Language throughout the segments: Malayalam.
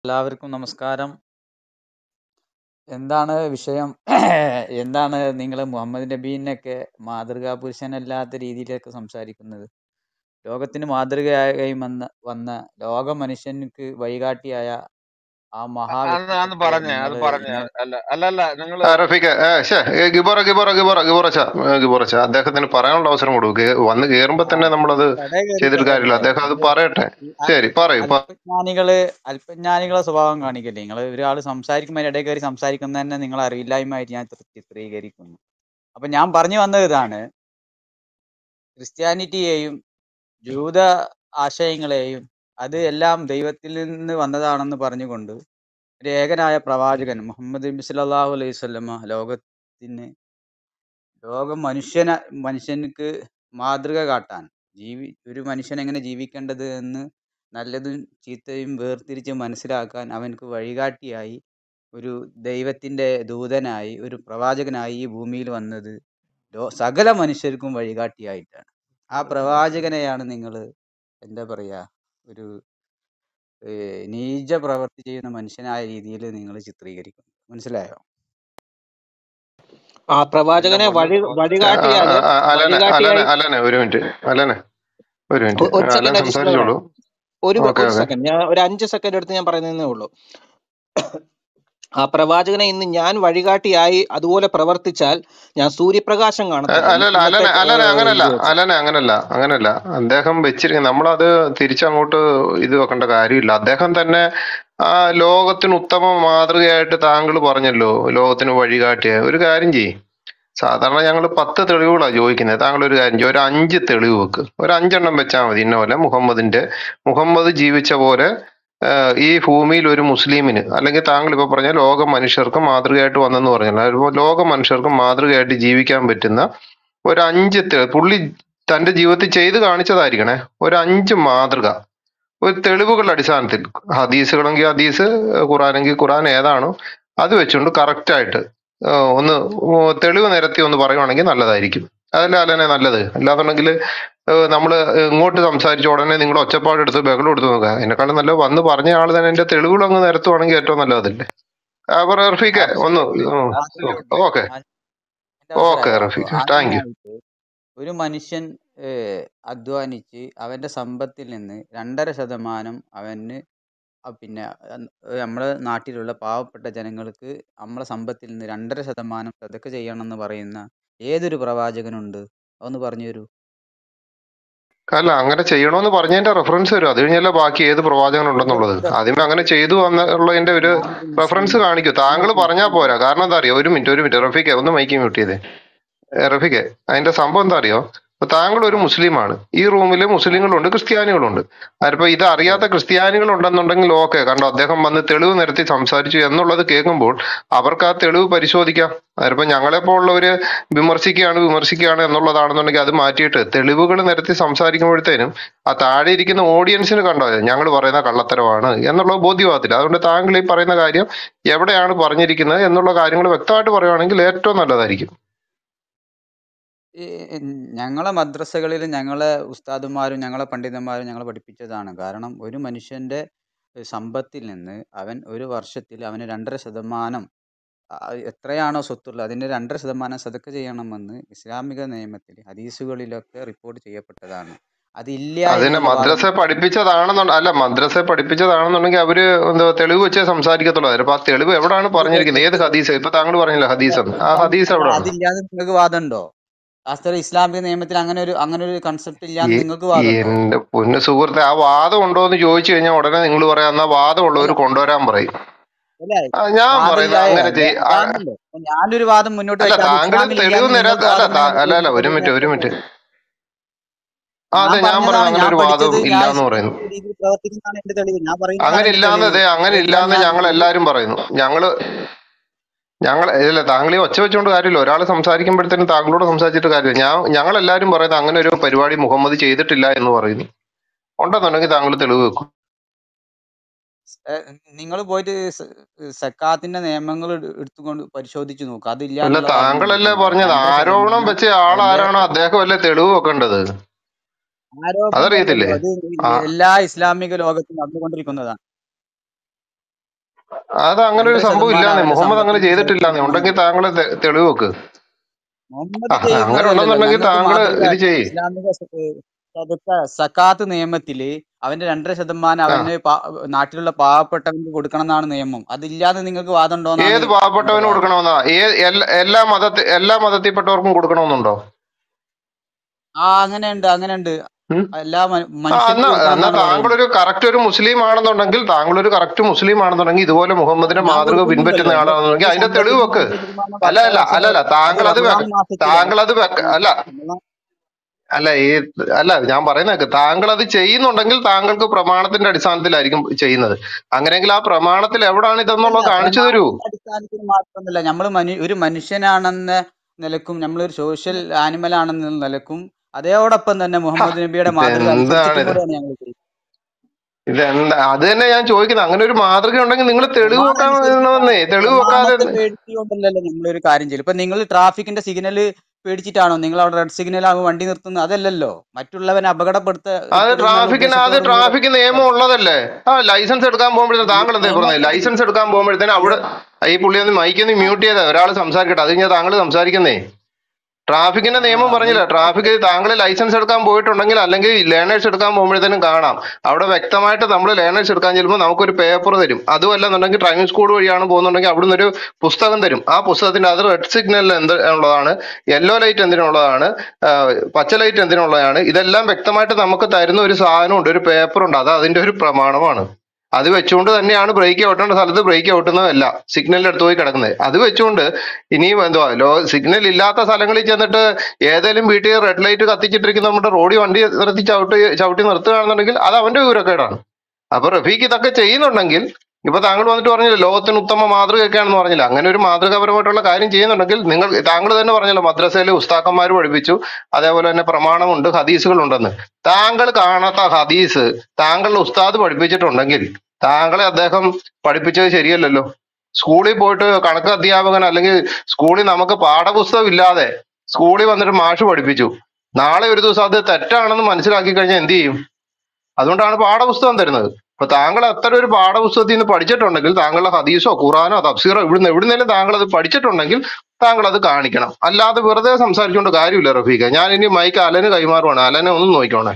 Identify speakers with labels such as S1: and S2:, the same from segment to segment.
S1: എല്ലാവർക്കും നമസ്കാരം. എന്താണ് വിഷയം? എന്താണ് നിങ്ങള് മുഹമ്മദ് നബീനെയൊക്കെ മാതൃകാ പുരുഷനല്ലാത്ത രീതിയിലൊക്കെ സംസാരിക്കുന്നത്? ലോകത്തിന് മാതൃകയായി വന്ന വന്ന ലോക മനുഷ്യന്ക്ക് വഴികാട്ടിയായ ആ
S2: അന്ന്
S1: മഹാവ്യക്തിത്വത്തെ
S2: അന്ന് പറഞ്ഞേ അത്
S1: നിങ്ങള്
S2: പറഞ്ഞേ
S1: ഇങ്ങനെ
S2: അല്ല അല്ല അല്ല നിങ്ങള്
S3: ആ, റഫീഖ് ഏ, ശ്ശെ, ഏ, ഗിബോറ ഗിബോറ ഗിബോറ ഗിബോറച്ച ഏ, ഗിബോറച്ച അദ്ദേഹത്തിന് പറയാനുള്ള അവസരം കൊടുക്കും കേ- വന്ന് കേറുമ്പോ
S1: ആ
S3: തന്നെ നമ്മളത്
S1: കടയിൽ കയറി
S3: ചെയ്തിട്ട് കാര്യമില്ല
S1: പറയല്ലേ
S3: അദ്ദേഹം അത്
S1: ഇത്
S3: പറയട്ടെ
S1: ഈ അ-
S3: ശരി പറയൂ പ-
S1: അല്പജ്ഞാനികള് അല്പജ്ഞാനികളെ സ്വഭാവം കാണിക്കല്ലേ നിങ്ങൾ ഒരാൾ സംസാരിക്കുമ്പോൾ ഇടയിൽ കയറി സംസാരിക്കുന്നത് തന്നെ നിങ്ങൾ അറിവില്ലായ്മയായിട്ട് ഞാൻ ചിത്ര- ചിത്രീകരിക്കുന്നു അപ്പൊ ഞാൻ പറഞ്ഞു വന്നത് ഇതാണ് ക്രിസ്ത്യാനിറ്റിയെയും ജൂത ആശയങ്ങളെയും അത് എല്ലാം ദൈവത്തിൽ നിന്ന് വന്നതാണെന്ന് പറഞ്ഞുകൊണ്ട് ഒരു ഏകനായ പ്രവാചകൻ മുഹമ്മദ് നബി സല്ലല്ലാഹു അലൈഹി വസല്ലമ ലോകത്തിന് ലോകം മനുഷ്യന മനുഷ്യർക്ക് മാതൃക കാട്ടാൻ ജീവി ഒരു മനുഷ്യൻ എങ്ങനെ ജീവിക്കേണ്ടത് എന്ന് നല്ലതും ചീത്തയും വേർതിരിച്ച് മനസ്സിലാക്കാൻ അവൻക്ക് വഴികാട്ടിയായി ഒരു ദൈവത്തിന്റെ ദൂതനായി ഒരു പ്രവാചകനായി ഈ ഭൂമിയിൽ വന്നത് ലോ- സകല മനുഷ്യർക്കും വഴികാട്ടിയായിട്ടാണ് ആ പ്രവാചകനെയാണ് നിങ്ങൾ എന്താ പറയാ ഒരു ഏഹ്, നീച പ്രവൃത്തി ചെയ്യുന്ന മനുഷ്യനായ രീതിയിൽ നിങ്ങൾ ചിത്രീകരിക്കുന്നു മനസ്സിലായോ
S4: ആ
S2: എന്റെ
S4: പ്രവാചകനെ
S2: പൊന്ന്
S4: വഴി
S3: ആ, ആ,
S4: വഴികാട്ടിയാല്
S3: ആ, അലനെ അലനെ
S4: വഴികാട്ടിയായി
S3: അലനെ ഒരു മിനിറ്റ് അലനെ ഒരു മിനിറ്റ്
S4: ഒ- ഒരു
S3: അലൻ
S4: സെക്കൻഡ് അജിസ്റ്റർ
S3: സംസാരിച്ചോളൂ
S4: ഒരു
S3: ഓക്കെ
S4: ഒരു
S3: ഓക്കെ
S4: സെക്കൻഡ് ഞാൻ ഒരു അഞ്ച് സെക്കൻഡ് എടുത്ത് ഞാൻ പറയുന്നതേ ഉള്ളൂ ആ പ്രവാചകനെ ഇന്ന് ഞാൻ വഴികാട്ടിയായി അതുപോലെ പ്രവർത്തിച്ചാൽ ഞാൻ സൂര്യപ്രകാശം
S3: ഏ,
S4: കാണത്തില്ല ഇ-
S3: അല്ലല്ല
S4: ഇന്നത്തെ
S3: അലനെ അലനെ
S4: ഏഹ്,
S3: അങ്ങനല്ല
S4: ഇത് വെച്ച്
S3: അലനെ അങ്ങനല്ല അങ്ങനല്ല അദ്ദേഹം വെച്ചിരിക്കുന്ന നമ്മളത് തിരിച്ചങ്ങോട്ട് ഇത് വെക്കേണ്ട കാര്യമില്ല അദ്ദേഹം തന്നെ ആ ലോകത്തിന് ഉത്തമ മാതൃകയായിട്ട് താങ്കൾ പറഞ്ഞല്ലോ ലോകത്തിന് വഴികാട്ടിയ ഒരു കാര്യം ചെയ്യ് സാധാരണ ഞങ്ങൾ പത്ത് തെളിവുകളാണ് ചോദിക്കുന്നത് താങ്കൾ ഒരു കാര്യം ചെയ്യ് ഒരു അഞ്ച് തെളിവ് വെക്ക് ഒരു അഞ്ചെണ്ണം വെച്ചാൽ മതി ഇന്ന പോലെ മുഹമ്മദിന്റെ മുഹമ്മദ് ജീവിച്ച പോലെ ആഹ് ഈ ഭൂമിയിൽ ഒരു മുസ്ലിമിന് അല്ലെങ്കിൽ താങ്കൾ ഇപ്പൊ പറഞ്ഞ ലോക മനുഷ്യർക്ക് മാതൃകയായിട്ട് വന്നെന്ന് പറഞ്ഞല്ലോ അതുപോലെ ലോക മനുഷ്യർക്ക് മാതൃകയായിട്ട് ജീവിക്കാൻ പറ്റുന്ന ഒരു അഞ്ച് തെ- പുള്ളി തന്റെ ജീവിതത്തിൽ ചെയ്ത് കാണിച്ചതായിരിക്കണേ ഒരു അഞ്ച് മാതൃക ഒരു തെളിവുകളുടെ അടിസ്ഥാനത്തിൽ ഹദീസുകളെങ്കിൽ ഹദീസ് ഖുറാനെങ്കിൽ ഖുറാൻ ഏതാണോ അത് വെച്ചുകൊണ്ട് കറക്റ്റ് ആയിട്ട് ആഹ് ഒന്ന് ഉം തെളിവ് നിരത്തി ഒന്ന് പറയുവാണെങ്കിൽ നല്ലതായിരിക്കും അതല്ല അല്ലനെ നല്ലത് അല്ലാന്നുണ്ടെങ്കിൽ നമ്മൾ ഇങ്ങോട്ട് സംസാരിച്ച ഉടനെ നിങ്ങൾ ഒച്ചപ്പാട് എടുത്ത് ബഹളം എടുത്ത് നോക്കുക എന്നെക്കാളും നല്ല വന്ന് പറഞ്ഞ ആൾ തന്നെ എന്റെ തെളിവുകൾ അങ്ങ് നിരത്തുവാണെങ്കിൽ ഏറ്റവും നല്ലതല്ലേ അപ്പൊ റഫീഖെ ഒന്ന്
S1: ആബ്സല്യൂട്ട് ആബ്സല്യൂട്ട്
S3: ഓക്കെ
S1: എന്റെ
S3: ഓക്കെ
S1: മനസ്സിലായോ അപ്പൊ
S3: റഫീഖ് താങ്ക് യു
S1: അങ്ങനെയായിട്ട് ഒരു മനുഷ്യൻ ഏഹ്, അധ്വാനിച്ച് അവന്റെ സമ്പത്തിൽ നിന്ന് രണ്ടര ശതമാനം അവന് അഹ് പിന്നെ അഹ് നമ്മുടെ നാട്ടിലുള്ള പാവപ്പെട്ട ജനങ്ങൾക്ക് നമ്മളെ സമ്പത്തിൽ നിന്ന് രണ്ടര ശതമാനം സദക്ക ചെയ്യണമെന്ന് പറയുന്ന ഏതൊരു പ്രവാചകനുണ്ട് അതൊന്ന് പറഞ്ഞു തരൂ
S3: അല്ല അങ്ങനെ ചെയ്യണമെന്ന് പറഞ്ഞതിന്റെ റെഫറൻസ് വരും അത് കഴിഞ്ഞല്ലേ ബാക്കി ഏത് പ്രവാചകൻ
S1: അത്
S3: ഉണ്ടെന്നുള്ളത്
S1: ഇത്
S3: ആദ്യമേ അങ്ങനെ ചെയ്തു എന്നുള്ളതിന്റെ ഒരു
S1: ഞാനൊരു
S3: റെഫറൻസ്
S1: മുസ്ലിം
S3: കാണിക്കൂ താങ്കൾ
S1: ഞാനൊരു
S3: പറഞ്ഞാൽ
S1: മുസ്ലിം
S3: പോരാ കാരണം എന്താ അറിയോ ഒരു മിനിറ്റ് ഒരു മിനിറ്റ് റഫീഖെ ഒന്ന് മൈക്ക് മ്യൂട്ട് ചെയ്തേ ഏ, റഫീഖെ അതിന്റെ സംഭവം എന്താ അറിയോ ഇപ്പൊ താങ്കൾ ഒരു
S1: ആ
S3: മുസ്ലിമാണ് ഈ റൂമിൽ മുസ്ലിങ്ങളുണ്ട് ക്രിസ്ത്യാനികളുണ്ട് അതിപ്പോ ഇത്
S1: അതെ
S3: അറിയാത്ത ക്രിസ്ത്യാനികൾ ഉണ്ടെന്നുണ്ടെങ്കിൽ ഓക്കെ കണ്ടോ അദ്ദേഹം വന്ന് തെളിവ് നിരത്തി സംസാരിച്ചു എന്നുള്ളത് കേൾക്കുമ്പോൾ അവർക്ക് ആ തെളിവ് പരിശോധിക്കാം അതിപ്പോ ഞങ്ങളെ പോലുള്ളവര് വിമർശിക്കുകയാണ് വിമർശിക്കുകയാണ് എന്നുള്ളതാണെന്നുണ്ടെങ്കിൽ അത് മാറ്റിയിട്ട് തെളിവുകൾ നിരത്തി സംസാരിക്കുമ്പോഴത്തേനും ആ താഴെ ഇരിക്കുന്ന ഓഡിയൻസിന് കണ്ടോ ഞങ്ങൾ പറയുന്ന കള്ളത്തരമാണ് എന്നുള്ള ബോധ്യമാകത്തില്ല അതുകൊണ്ട് താങ്കൾ ഈ പറയുന്ന കാര്യം എവിടെയാണ് പറഞ്ഞിരിക്കുന്നത് എന്നുള്ള കാര്യങ്ങൾ വ്യക്തമായിട്ട് പറയുവാണെങ്കിൽ ഏറ്റവും നല്ലതായിരിക്കും
S1: ഈ ഞങ്ങളെ മദ്രസകളിൽ ഞങ്ങളെ ഉസ്താദുമാരും ഞങ്ങളെ പണ്ഡിതന്മാരും ഞങ്ങളെ പഠിപ്പിച്ചതാണ് കാരണം ഒരു മനുഷ്യന്റെ സമ്പത്തിൽ നിന്ന് അവൻ ഒരു വർഷത്തിൽ അവന് രണ്ടര ശതമാനം ആ, എത്രയാണോ സ്വത്തുള്ളത് അതിന്റെ രണ്ടര ശതമാനം സദക്ക ചെയ്യണമെന്ന് ഇസ്ലാമിക നിയമത്തിൽ ഹദീസുകളിലൊക്കെ റിപ്പോർട്ട് ചെയ്യപ്പെട്ടതാണ് അതില്ല
S3: അതിനെ
S1: എന്നുള്ള
S3: മദ്രസ
S1: വാദം
S3: പഠിപ്പിച്ചതാണെന്നുണ്ട് അല്ല മദ്രസ പഠിപ്പിച്ചതാണെന്നുണ്ടെങ്കിൽ അവര് എന്താ തെളിവ് വെച്ചേ സംസാരിക്കത്തുള്ളൂ അതിപ്പോ ആ തെളിവ് എവിടാണ് പറഞ്ഞിരിക്കുന്നത് ഏത് ഹദീസ് ഇപ്പൊ താങ്കൾ പറഞ്ഞില്ല ഹദീസ് എന്ന് ആ ഹദീസ്
S1: അല്ല
S3: എവിടാണ്
S1: അതില്ലാതെ നിങ്ങൾക്ക് വാദമുണ്ടോ ശാസ്ത്ര ഇസ്ലാമിക നിയമത്തിൽ അങ്ങനെ ഒരു അങ്ങനെ ഒരു കൺസെപ്റ്റ് ഇല്ലാന്ന്
S3: ഈ
S1: നിങ്ങൾക്ക് വാദമുണ്ടോ
S3: എന്റെ പൊന്നു സുഹൃത്തെ ആ വാദം ഉണ്ടോ എന്ന് ചോദിച്ചു കഴിഞ്ഞാൽ ഉടനെ നിങ്ങൾ പറയാം എന്നാ വാദമുള്ളവർ
S1: അല്ല
S3: കൊണ്ടുവരാൻ പറയും
S1: അല്ല
S3: ആ, ഞാൻ പറയുന്നത്
S1: വാദമില്ലായ
S3: അങ്ങനെ ചെയ് ആ,
S1: ഇതാണല്ലോ അപ്പൊ ഞാനൊരു വാദം മുന്നോട്ട്
S3: അല്ല
S1: വെച്ചാൽ അത്
S3: താങ്കൾ
S1: ഇസ്ലാമിൽ
S3: തെളിവ്
S1: ഇല്ലാന്ന്
S3: നിര
S1: നിങ്ങൾക്ക്
S3: അല്ല
S1: വാദം
S3: താ- അല്ല അല്ല ഒരു
S1: ഉണ്ടെങ്കിൽ
S3: മിനിറ്റ് ഒരു മിനിറ്റ് ആ
S1: ഞാൻ
S3: അതെ ഞാൻ പറയുന്നത്
S1: പറഞ്ഞതാണ്
S3: അങ്ങനെ
S1: ഞാൻ
S3: ഒരു
S1: പഠിച്ചത്
S3: വാദം
S1: ഞാൻ
S3: ഇല്ലാന്ന് പറയുന്നു
S1: ഇസ്ലാമിക രീതിയിൽ പ്രവർത്തിക്കുന്നതാണ് എന്റെ തെളിവ് ഞാൻ പറയുന്നതാണ്
S3: അങ്ങനെ
S1: എന്റെ
S3: ഇല്ലാന്ന്
S1: തെളിവ്
S3: ദേ അങ്ങനെ
S1: അതെല്ലാം
S3: ഇല്ലാന്ന്
S1: ഞാൻ
S3: ഞങ്ങൾ എല്ലാരും പറയുന്നു ഞങ്ങള് ഞങ്ങൾ ഇല്ല താങ്കൾ ഈ ഒച്ച വെച്ചുകൊണ്ട് കാര്യമില്ല ഒരാൾ സംസാരിക്കുമ്പോഴത്തേനും താങ്കളോട് സംസാരിച്ചിട്ട് കാര്യമില്ല ഞാൻ ഞങ്ങൾ എല്ലാരും പറയുന്നത് അങ്ങനെ ഒരു പരിപാടി മുഹമ്മദ് ചെയ്തിട്ടില്ല എന്ന് പറയുന്നു ഉണ്ടെന്നുണ്ടെങ്കിൽ താങ്കൾ തെളിവ് വെക്കും
S1: നിങ്ങൾ പോയിട്ട് സ- സക്കാത്തിന്റെ നിയമങ്ങൾ എടു- എടുത്തുകൊണ്ട് പരിശോധിച്ച് നോക്കുക അതില്ല
S3: അല്ല
S1: എന്നുള്ള വാദം
S3: താങ്കളല്ലേ
S1: നിങ്ങൾക്കുണ്ടോ
S3: പറഞ്ഞത്
S1: രണ്ടര
S3: ആരോപണം
S1: ശതമാനം
S3: വെച്ച ആൾ
S1: അതിന്റെ
S3: ആരാണോ അദ്ദേഹം അല്ലേ തെളിവ് വെക്കേണ്ടത്
S1: ആരോപണമല്ലല്ലോ
S3: അതറിയത്തില്ലേ
S1: അത്
S3: ആ
S1: എല്ലാ ഇസ്ലാമിക ലോകത്തും നടന്നുകൊണ്ടിരിക്കുന്നതാണ്
S3: അത് അങ്ങനെ ഒരു
S1: രണ്ടര
S3: സംഭവം
S1: ശതമാനം
S3: ഇല്ലാന്നേ
S1: അവന്റെ
S3: മുഹമ്മദ് അങ്ങനെ
S1: സമ്പത്തിൽ നിന്ന്
S3: ചെയ്തിട്ടില്ലാന്നേ
S1: ചെലവഴിക്കണമെന്ന്
S3: ഉണ്ടെങ്കിൽ താങ്കൾ തെ- തെളിവ് വെക്ക്
S1: മുഹമ്മദ്
S3: ആ, അങ്ങനെ
S1: ചെയ്യുന്നതല്ലല്ലോ
S3: ഉണ്ടെന്നുണ്ടെങ്കിൽ
S1: ഞങ്ങൾക്ക്
S3: താങ്കൾ ഇത്
S1: മാതൃക
S3: ചെയ്യ്
S1: ഇസ്ലാമിക സ- ഏ, സദക്ക സക്കാത്ത് നിയമത്തില് അവന്റെ രണ്ടര ശതമാനം
S3: ആ
S1: അവന് പാ- നാട്ടിലുള്ള പാവപ്പെട്ടവർക്ക് കൊടുക്കണം എന്നാണ് നിയമം അതില്ലാതെ നിങ്ങൾക്ക് വാദം ഉണ്ടോന്നാണ്
S3: ഏത്
S1: എന്റെ
S3: പാവപ്പെട്ടവന്
S1: വാദം
S3: കൊടുക്കണമെന്നാ ഏ എല്ലാ എല്ലാ മതത്തി എല്ലാ മതത്തിൽപ്പെട്ടവർക്കും കൊടുക്കണമെന്നുണ്ടോ
S1: ആ അങ്ങനെയുണ്ട് അങ്ങനെയുണ്ട്
S3: ഉം?
S1: എല്ലാ മ-
S3: ആ
S1: മനുഷ്യർക്കും
S3: എന്നാ
S1: കൊടുക്കണം
S3: എന്നാ
S1: എന്നാണ്
S3: താങ്കൾ
S1: പറയുന്നത്
S3: ഒരു കറക്റ്റ് ഒരു മുസ്ലിം ആണെന്നുണ്ടെങ്കിൽ താങ്കൾ ഒരു കറക്റ്റ് മുസ്ലിം ആണെന്നുണ്ടെങ്കിൽ ഇതുപോലെ മുഹമ്മദിന്റെ
S1: ഞാൻ
S3: മാതൃക
S1: കൊടുക്കുന്നുണ്ടല്ലോ
S3: പിൻപറ്റുന്ന
S1: എന്റെ
S3: ആളാണെന്നുണ്ടെങ്കിൽ
S1: എന്റെ
S3: അതിന്റെ തെളിവ്
S1: സമ്പത്തിൽ
S3: വെക്ക്
S1: നിന്ന് ഒരു ശതമാനം
S3: അല്ല
S1: ഭക്ഷണ
S3: അല്ല അല്ല
S1: വസ്തുക്കൾ
S3: അല്ല
S1: അത്
S3: താങ്കൾ അത്
S1: റമദാൻ
S3: വെക്ക
S1: മാസത്തിലാണ്
S3: താങ്കൾ അത് വെക്ക അല്ല
S1: റമദാൻ
S3: അല്ല ഈ അല്ല ഞാൻ പറയുന്നേക്ക് താങ്കൾ അത് ചെയ്യുന്നുണ്ടെങ്കിൽ താങ്കൾക്ക് പ്രമാണത്തിന്റെ അടിസ്ഥാനത്തിലായിരിക്കും ചെയ്യുന്നത് അങ്ങനെയെങ്കിൽ ആ പ്രമാണത്തിൽ എവിടാണ്
S1: അല്ല
S3: ഇതെന്നുള്ളത് കാണിച്ചു തരൂ
S1: പ്രമാണത്തിന്റെ അടിസ്ഥാനത്തിൽ മാത്രമല്ല നമ്മൾ മനു ഒരു മനുഷ്യനാണെന്ന നിലക്കും നമ്മളൊരു സോഷ്യൽ ആനിമൽ ആണെന്ന നിലക്കും അതോടൊപ്പം തന്നെ
S3: ഹ,
S1: മുഹമ്മദ് നബിയുടെ മാതൃക
S3: ഇതെന്താണ്
S1: അനുസരിച്ചിട്ടും
S3: ഇത്
S1: കൂടെയാണ് ഞങ്ങൾ ചെയ്യുന്നത്
S3: ഇതെന്താ അത് തന്നെ ഞാൻ ചോദിക്കുന്നത് അങ്ങനെ ഒരു മാതൃക ഉണ്ടെങ്കിൽ നിങ്ങൾ തെളിവ്
S1: പ്രമാണം
S3: വെക്കാൻ
S1: അനുസരിച്ചിട്ടാണ്
S3: വന്നേ തെളിവ് വെക്കാതെ
S1: പ്രമാണത്തെ പേടിച്ചുകൊണ്ടല്ലല്ലോ നമ്മളൊരു കാര്യം ചെയ്യല് ഇപ്പൊ നിങ്ങൾ ട്രാഫിക്കിന്റെ സിഗ്നല് പേടിച്ചിട്ടാണോ നിങ്ങൾ അവിടെ റെഡ് സിഗ്നൽ ആകുമ്പോൾ വണ്ടി നിർത്തുന്നത് അതല്ലല്ലോ മറ്റുള്ളവനെ
S3: അത്
S1: അപകടപ്പെടുത്തപ്പെടും എന്നുള്ള
S3: ട്രാഫിക്കിന് അത്
S1: ഉദ്ദേശത്തോടെ നിങ്ങൾ
S3: ട്രാഫിക് നിയമം ഉള്ളതല്ലേ ആ ലൈസൻസ് എടുക്കാൻ പോകുമ്പോഴത്തേന് താങ്കൾ എന്താ പറഞ്ഞത്
S1: നിയമത്തിൽ
S3: ലൈസൻസ് എടുക്കാൻ പോകുമ്പോഴത്തേന് അവിടെ ഈ പുള്ളി ഒന്ന് മൈക്കൊന്ന് മ്യൂട്ട് ചെയ്താ ഒരാൾ സംസാരിക്കട്ടെ അത് കഴിഞ്ഞാൽ താങ്കൾ സംസാരിക്കുന്നേ ട്രാഫിക്കിന്റെ
S1: ആ
S3: നിയമം പറഞ്ഞില്ല ട്രാഫിക് താങ്കൾ ലൈസൻസ് എടുക്കാൻ പോയിട്ടുണ്ടെങ്കിൽ അല്ലെങ്കിൽ ലേണേഴ്സ് എടുക്കാൻ പോകുമ്പോഴത്തേനും കാണാം അവിടെ വ്യക്തമായിട്ട് നമ്മൾ ലേണേഴ്സ് എടുക്കാൻ ചെല്ലുമ്പോൾ നമുക്കൊരു പേപ്പർ തരും അതുമല്ല എന്നുണ്ടെങ്കിൽ ഡ്രൈവിംഗ് സ്കൂൾ വഴിയാണ് പോകുന്നുണ്ടെങ്കിൽ അവിടുന്ന് ഒരു പുസ്തകം തരും ആ പുസ്തകത്തിന്റെ അത് റെഡ് സിഗ്നൽ എന്ത് ഉള്ളതാണ് യെല്ലോ ലൈറ്റ് എന്തിനുള്ളതാണ് ആ, പച്ച ലൈറ്റ് എന്തിനുള്ളതാണ് ഇതെല്ലാം വ്യക്തമായിട്ട് നമുക്ക് തരുന്ന ഒരു സാധനമുണ്ട് ഒരു പേപ്പറുണ്ട് അത് അതിന്റെ ഒരു പ്രമാണമാണ് അത് വെച്ചുകൊണ്ട് തന്നെയാണ് ബ്രേക്ക് ഔട്ടേണ്ട സ്ഥലത്ത് ബ്രേക്ക് ഔട്ടുന്നതല്ല സിഗ്നലിന്റെ അടുത്ത് പോയി കിടക്കുന്നത് അത് വെച്ചുകൊണ്ട് ഇനിയും എന്തുവാ ലോ സിഗ്നൽ ഇല്ലാത്ത സ്ഥലങ്ങളിൽ ചെന്നിട്ട് ഏതെങ്കിലും വീട്ടിൽ റെഡ് ലൈറ്റ് കത്തിച്ചിട്ടിരിക്കുന്ന നമ്മുടെ റോഡിൽ വണ്ടി നിർത്തി ചവിട്ടി ചവിട്ടി നിർത്തുകയാണെന്നുണ്ടെങ്കിൽ അത് അവന്റെ വിവരക്കേടാണ് അപ്പൊ റഫീഖ് ഇതൊക്കെ ചെയ്യുന്നുണ്ടെങ്കിൽ ഇപ്പൊ താങ്കൾ വന്നിട്ട് പറഞ്ഞില്ല ലോകത്തിന് ഉത്തമ മാതൃകയൊക്കെയാണെന്ന് പറഞ്ഞില്ല അങ്ങനെ ഒരു മാതൃകാപരമായിട്ടുള്ള കാര്യം ചെയ്യുന്നുണ്ടെങ്കിൽ നിങ്ങൾ താങ്കൾ തന്നെ പറഞ്ഞല്ലോ മദ്രസയിലെ ഉസ്താക്കന്മാർ പഠിപ്പിച്ചു അതേപോലെ തന്നെ പ്രമാണമുണ്ട് ഹദീസുകൾ ഉണ്ടെന്ന് താങ്കൾ കാണാത്ത ഹദീസ് താങ്കളുടെ ഉസ്താദ് പഠിപ്പിച്ചിട്ടുണ്ടെങ്കിൽ താങ്കളെ അദ്ദേഹം പഠിപ്പിച്ചത് ശരിയല്ലല്ലോ സ്കൂളിൽ പോയിട്ട് കണക്ക് അധ്യാപകൻ അല്ലെങ്കിൽ സ്കൂളിൽ നമുക്ക് പാഠപുസ്തകം ഇല്ലാതെ സ്കൂളിൽ വന്നിട്ട് മാഷ് പഠിപ്പിച്ചു നാളെ ഒരു ദിവസം അത് തെറ്റാണെന്ന് മനസ്സിലാക്കി കഴിഞ്ഞാൽ എന്ത് ചെയ്യും അതുകൊണ്ടാണ് പാഠപുസ്തകം തരുന്നത് അപ്പൊ താങ്കൾ അത്ര ഒരു പാഠപുസ്തകത്തിൽ നിന്ന് പഠിച്ചിട്ടുണ്ടെങ്കിൽ താങ്കളുടെ ഹദീസോ ഖുറാനോ തഫ്സീറോ ഇവിടുന്ന് എവിടുന്നേലും താങ്കൾ അത് പഠിച്ചിട്ടുണ്ടെങ്കിൽ താങ്കൾ അത് കാണിക്കണം അല്ലാതെ വെറുതെ സംസാരിച്ചുകൊണ്ട് കാര്യമില്ല റഫീഖ ഞാൻ ഇനി മൈക്ക് അലന് കൈമാറുവാണ് അലനെ ഒന്ന് നോക്കിക്കോണേ